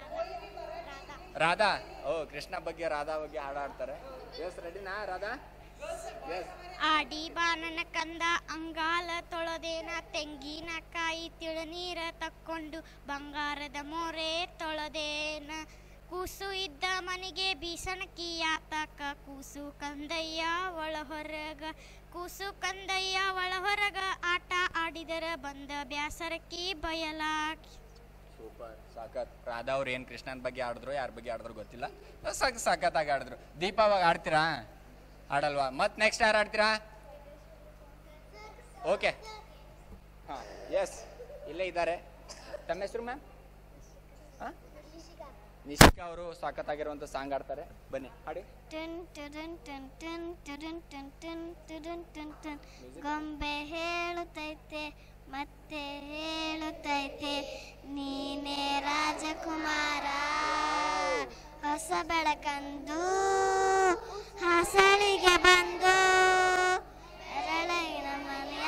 ರಾಧಾ ಓ ಕೃಷ್ಣ ಬಗ್ಗೆ ರಾಧಾ ಬಗ್ಗೆ ಹಾಡು ಹಾಡ್ತಾರೆ ಎಸ್ ರೆಡಿನಾ ರಾಧಾ ಎಸ್ ಆಡಿ ಬಾನನ ಕಂದ ಅಂಗಾಲ ತೊಳೆದೇನ ತೆಂಗಿನಕಾಯಿ ತಿಳನೀರ ತಕ್ಕೊಂಡು ಬಂಗಾರದ ಮೊರೆ ತೊಳೆದೇನ ಕೂಸು ಇದ್ದ ಮನೆಗೆ ಬೀಸಣಕಿ ಆತಕ ಕೂಸು ಕಂದಯ್ಯ ಒಳ ಹೊರಗ ಕೂಸು ಕಂದಯ್ಯ ಒಳ ಹೊರಗ ಆಟ ಆಡಿದರ ಬಂದ ಬ್ಯಾಸರಕ್ಕಿ ಬಯಲಾಕಿ ಸೂಪರ್ ಸಾಕತ್ ರಾಧಾ ಅವ್ರು ಏನ್ ಕೃಷ್ಣನ್ ಬಗ್ಗೆ ಆಡಿದ್ರು ಯಾರ ಬಗ್ಗೆ ಆಡಿದ್ರು ಗೊತ್ತಿಲ್ಲ ಸಾಕ್ ಸಖತ್ತಾಗಿ ಆಡಿದ್ರು ದೀಪಾವಾಗ ಆಡ್ತೀರಾ ಆಡಲ್ವಾ ಮತ್ ನೆಕ್ಸ್ಟ್ ಯಾರು ಆಡ್ತೀರಾ ಓಕೆ ಹಾ ಎಸ್ ಇಲ್ಲೇ ಇದ್ದಾರೆ ತಮ್ಮ ಹೆಸರು ಮ್ಯಾಮ್ ನಿಶಿಕಾ ಅವರು ಸಾಕತ್ತಾಗಿರುವಂತ ಸಾಂಗ್ ಆಡ್ತಾರೆ ಬನ್ನಿ ಹಾಡಿ ಟನ್ ಟಡನ್ ಟನ್ ಟನ್ ಟಡನ್ ಟನ್ ಟನ್ ಟಡನ್ ಟನ್ ಟನ್ ಗೊಂಬೆ ಹೇಳುತ್ತೈತೆ ಮತ್ತೆ ಹೇಳುತ್ತೈತೆ ನೀನೇ ರಾಜಕುಮಾರ ಹೊಸ ಬೆಳಕಂದು ಹಸಳಿಗೆ ಬಂದು ಎರಳಿನ ಮನೆಯ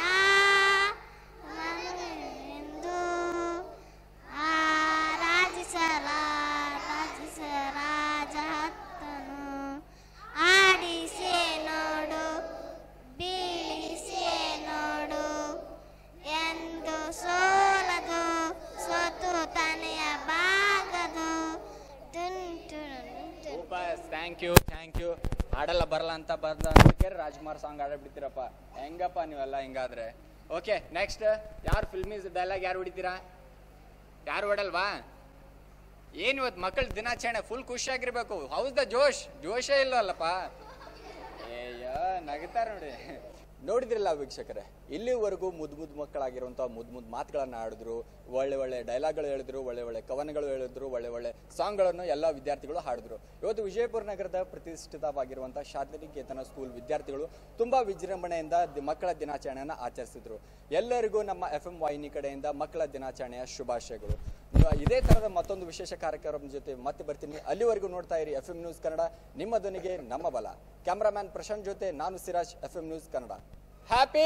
ಮನೆಯೆಂದು ಆ ರಾಜಿಸಲ ರಾಜಿಸ ರಾಜ ಹತ್ತನು ಆಡಿಸೆ ನೋಡು ಬೀಳಿಸೆ ನೋಡು ಎಂದು ಸೋಲದು ಸೋತು ತನೆಯ ಬಾಗದು ಟುನ್ ಟುನ್ ಟುನ್ super thank you thank you ಆಡಲ್ಲ ಬರಲ್ಲ ಅಂತ ಬಂದ ಅದಕ್ಕೆ ರಾಜ್ಕುಮಾರ್ ಸಾಂಗ್ ಆಡಬಿಡ್ತೀರಪ್ಪ ಹೆಂಗಪ್ಪ ನೀವೆಲ್ಲ ಹಿಂಗಾದ್ರೆ ಓಕೆ ನೆಕ್ಸ್ಟ್ ಯಾರು ಫಿಲ್ಮಿ ಡೈಲಾಗ್ ಯಾರು ಹೊಡಿತೀರಾ ಯಾರು ಹೊಡಲ್ವಾ ಏನು ಇವತ್ತು ಮಕ್ಕಳ ದಿನಾಚರಣೆ ಫುಲ್ ಖುಷಿಯಾಗಿರ್ಬೇಕು ಹೌಸ್ ದ ಜೋಶ್ ಜೋಶೇ ಇಲ್ಲಲ್ಲಪ್ಪ ಏಯ್ಯ ನಗುತ್ತಾರ ನೋಡಿ ನೋಡಿದ್ರಲ್ಲ ವೀಕ್ಷಕರೇ ಇಲ್ಲಿವರೆಗೂ ಮುದ್ದು ಮುದ್ದು ಮಕ್ಕಳಾಗಿರುವಂಥ ಮುದ್ದು ಮುದ್ದು ಮಾತುಗಳನ್ನು ಆಡಿದ್ರು ಒಳ್ಳೆ ಒಳ್ಳೆ ಡೈಲಾಗ್ಗಳು ಹೇಳಿದ್ರು ಒಳ್ಳೆ ಒಳ್ಳೆ ಕವನಗಳು ಹೇಳಿದ್ರು ಒಳ್ಳೆ ಒಳ್ಳೆ ಸಾಂಗ್ಗಳನ್ನು ಎಲ್ಲ ವಿದ್ಯಾರ್ಥಿಗಳು ಹಾಡಿದ್ರು ಇವತ್ತು ವಿಜಯಪುರ ನಗರದ ಪ್ರತಿಷ್ಠಿತವಾಗಿರುವಂಥ ಶಾಂತಿನಿಕೇತನ ಸ್ಕೂಲ್ ವಿದ್ಯಾರ್ಥಿಗಳು ತುಂಬಾ ವಿಜೃಂಭಣೆಯಿಂದ ದಿ- ಮಕ್ಕಳ ದಿನಾಚರಣೆಯನ್ನು ಆಚರಿಸಿದ್ರು ಎಲ್ಲರಿಗೂ ನಮ್ಮ ಎಫ್ ಎಂ ವಾಹಿನಿ ಕಡೆಯಿಂದ ಮಕ್ಕಳ ದಿನಾಚರಣೆಯ ಶುಭಾಶಯಗಳು ಇವ- ಇದೇ ತರದ ಮತ್ತೊಂದು ವಿಶೇಷ ಕಾರ್ಯಕ್ರಮ ಜೊತೆ ಮತ್ತೆ ಬರ್ತೀನಿ ಅಲ್ಲಿವರೆಗೂ ನೋಡ್ತಾ ಇರಿ ಎಫ್ ಎಂ ನ್ಯೂಸ್ ಕನ್ನಡ ನಿಮ್ಮ ಧ್ವನಿಗೆ ನಮ್ಮ ಬಲ ಕ್ಯಾಮ್ರಾಮ್ಯಾನ್ ಪ್ರಶಾಂತ್ ಜೊತೆ ನಾನು Siraj F M news Kannada happy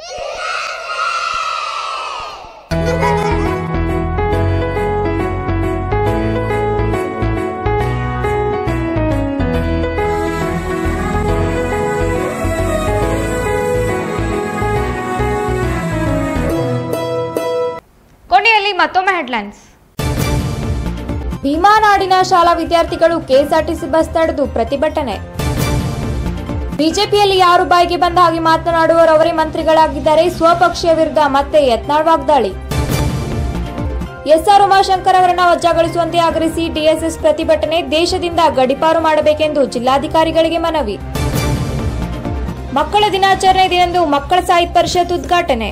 ಕೊನೆಯಲ್ಲಿ ಮತ್ತೊಮ್ಮೆ ಹೆಡ್ಲೈನ್ಸ್ ಭೀಮಾನಾಡಿನ ಶಾಲಾ ವಿದ್ಯಾರ್ಥಿಗಳು ಕೆಎಸ್ಆರ್ಟಿಸಿ ಬಸ್ ತಡೆದು ಪ್ರತಿಭಟನೆ ಬಿಜೆಪಿಯಲ್ಲಿ ಯಾರು ಬಾಯಿಗೆ ಬಂದ ಹಾಗೆ ಮಾತನಾಡುವವರವರೇ ಮಂತ್ರಿಗಳಾಗಿದ್ದಾರೆ ಸ್ವಪಕ್ಷೀಯ ವಿರುದ್ಧ ಮತ್ತೆ ಯತ್ನಾಳ್ ವಾಗ್ದಾಳಿ ಎಸ್ಆರ್ ಉಮಾಶಂಕರ್ ಅವರನ್ನ ವಜಾಗೊಳಿಸುವಂತೆ ಆಗ್ರಹಿಸಿ ಡಿಎಸ್ಎಸ್ ಪ್ರತಿಭಟನೆ ದೇಶದಿಂದ ಗಡಿಪಾರು ಮಾಡಬೇಕೆಂದು ಜಿಲ್ಲಾಧಿಕಾರಿಗಳಿಗೆ ಮನವಿ ಮಕ್ಕಳ ದಿನಾಚರಣೆ ದಿನಂದು ಮಕ್ಕಳ ಸಾಹಿತ್ಯ ಪರಿಷತ್ ಉದ್ಘಾಟನೆ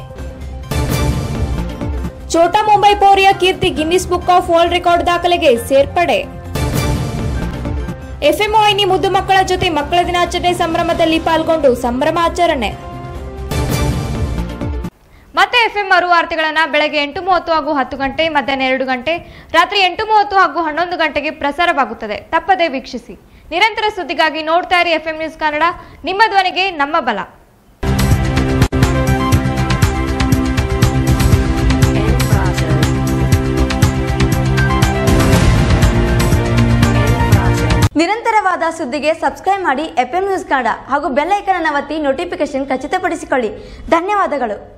ಛೋಟಾ ಮುಂಬೈ ಪೌರಿಯ ಕೀರ್ತಿ Guinness book of world record ದಾಖಲೆಗೆ ಸೇರ್ಪಡೆ ಎಫ್ಎಂ ವಾಹಿನಿ ಮುದ್ದು ಮಕ್ಕಳ ಜೊತೆ ಮಕ್ಕಳ ದಿನಾಚರಣೆ ಸಂಭ್ರಮದಲ್ಲಿ ಪಾಲ್ಗೊಂಡು ಸಂಭ್ರಮಾಚರಣೆ ಮತ್ತೆ ಎಫ್ಎಂ ಮರು ವಾರ್ತೆಗಳನ್ನ ಬೆಳಗ್ಗೆ ಎಂಟು ಮೂವತ್ತು ಹಾಗೂ ಹತ್ತು ಗಂಟೆ ಮಧ್ಯಾಹ್ನ ಎರಡು ಗಂಟೆ ರಾತ್ರಿ ಎಂಟು ಮೂವತ್ತು ಹಾಗೂ ಹನ್ನೊಂದು ಗಂಟೆಗೆ ಪ್ರಸಾರವಾಗುತ್ತದೆ ತಪ್ಪದೇ ವೀಕ್ಷಿಸಿ ನಿರಂತರ ಸುದ್ದಿಗಾಗಿ ನೋಡ್ತಾ ಇರಿ ಎಫ್ಎಂ ನ್ಯೂಸ್ ಕನ್ನಡ ನಿಮ್ಮ ಧ್ವನಿಗೆ ನಮ್ಮ ಬಲ ನಿರಂತರವಾದ ಸುದ್ದಿಗೆ ಸಬ್ಸ್ಕ್ರೈಬ್ ಮಾಡಿ ಎಫ್ಎಂ ನ್ಯೂಸ್ ಕನ್ನಡ ಹಾಗೂ ಬೆಲ್ ಐಕನ್ ಅನ್ನು ಒತ್ತಿ ನೋಟಿಫಿಕೇಶನ್ ಖಚಿತಪಡಿಸಿಕೊಳ್ಳಿ ಧನ್ಯವಾದಗಳು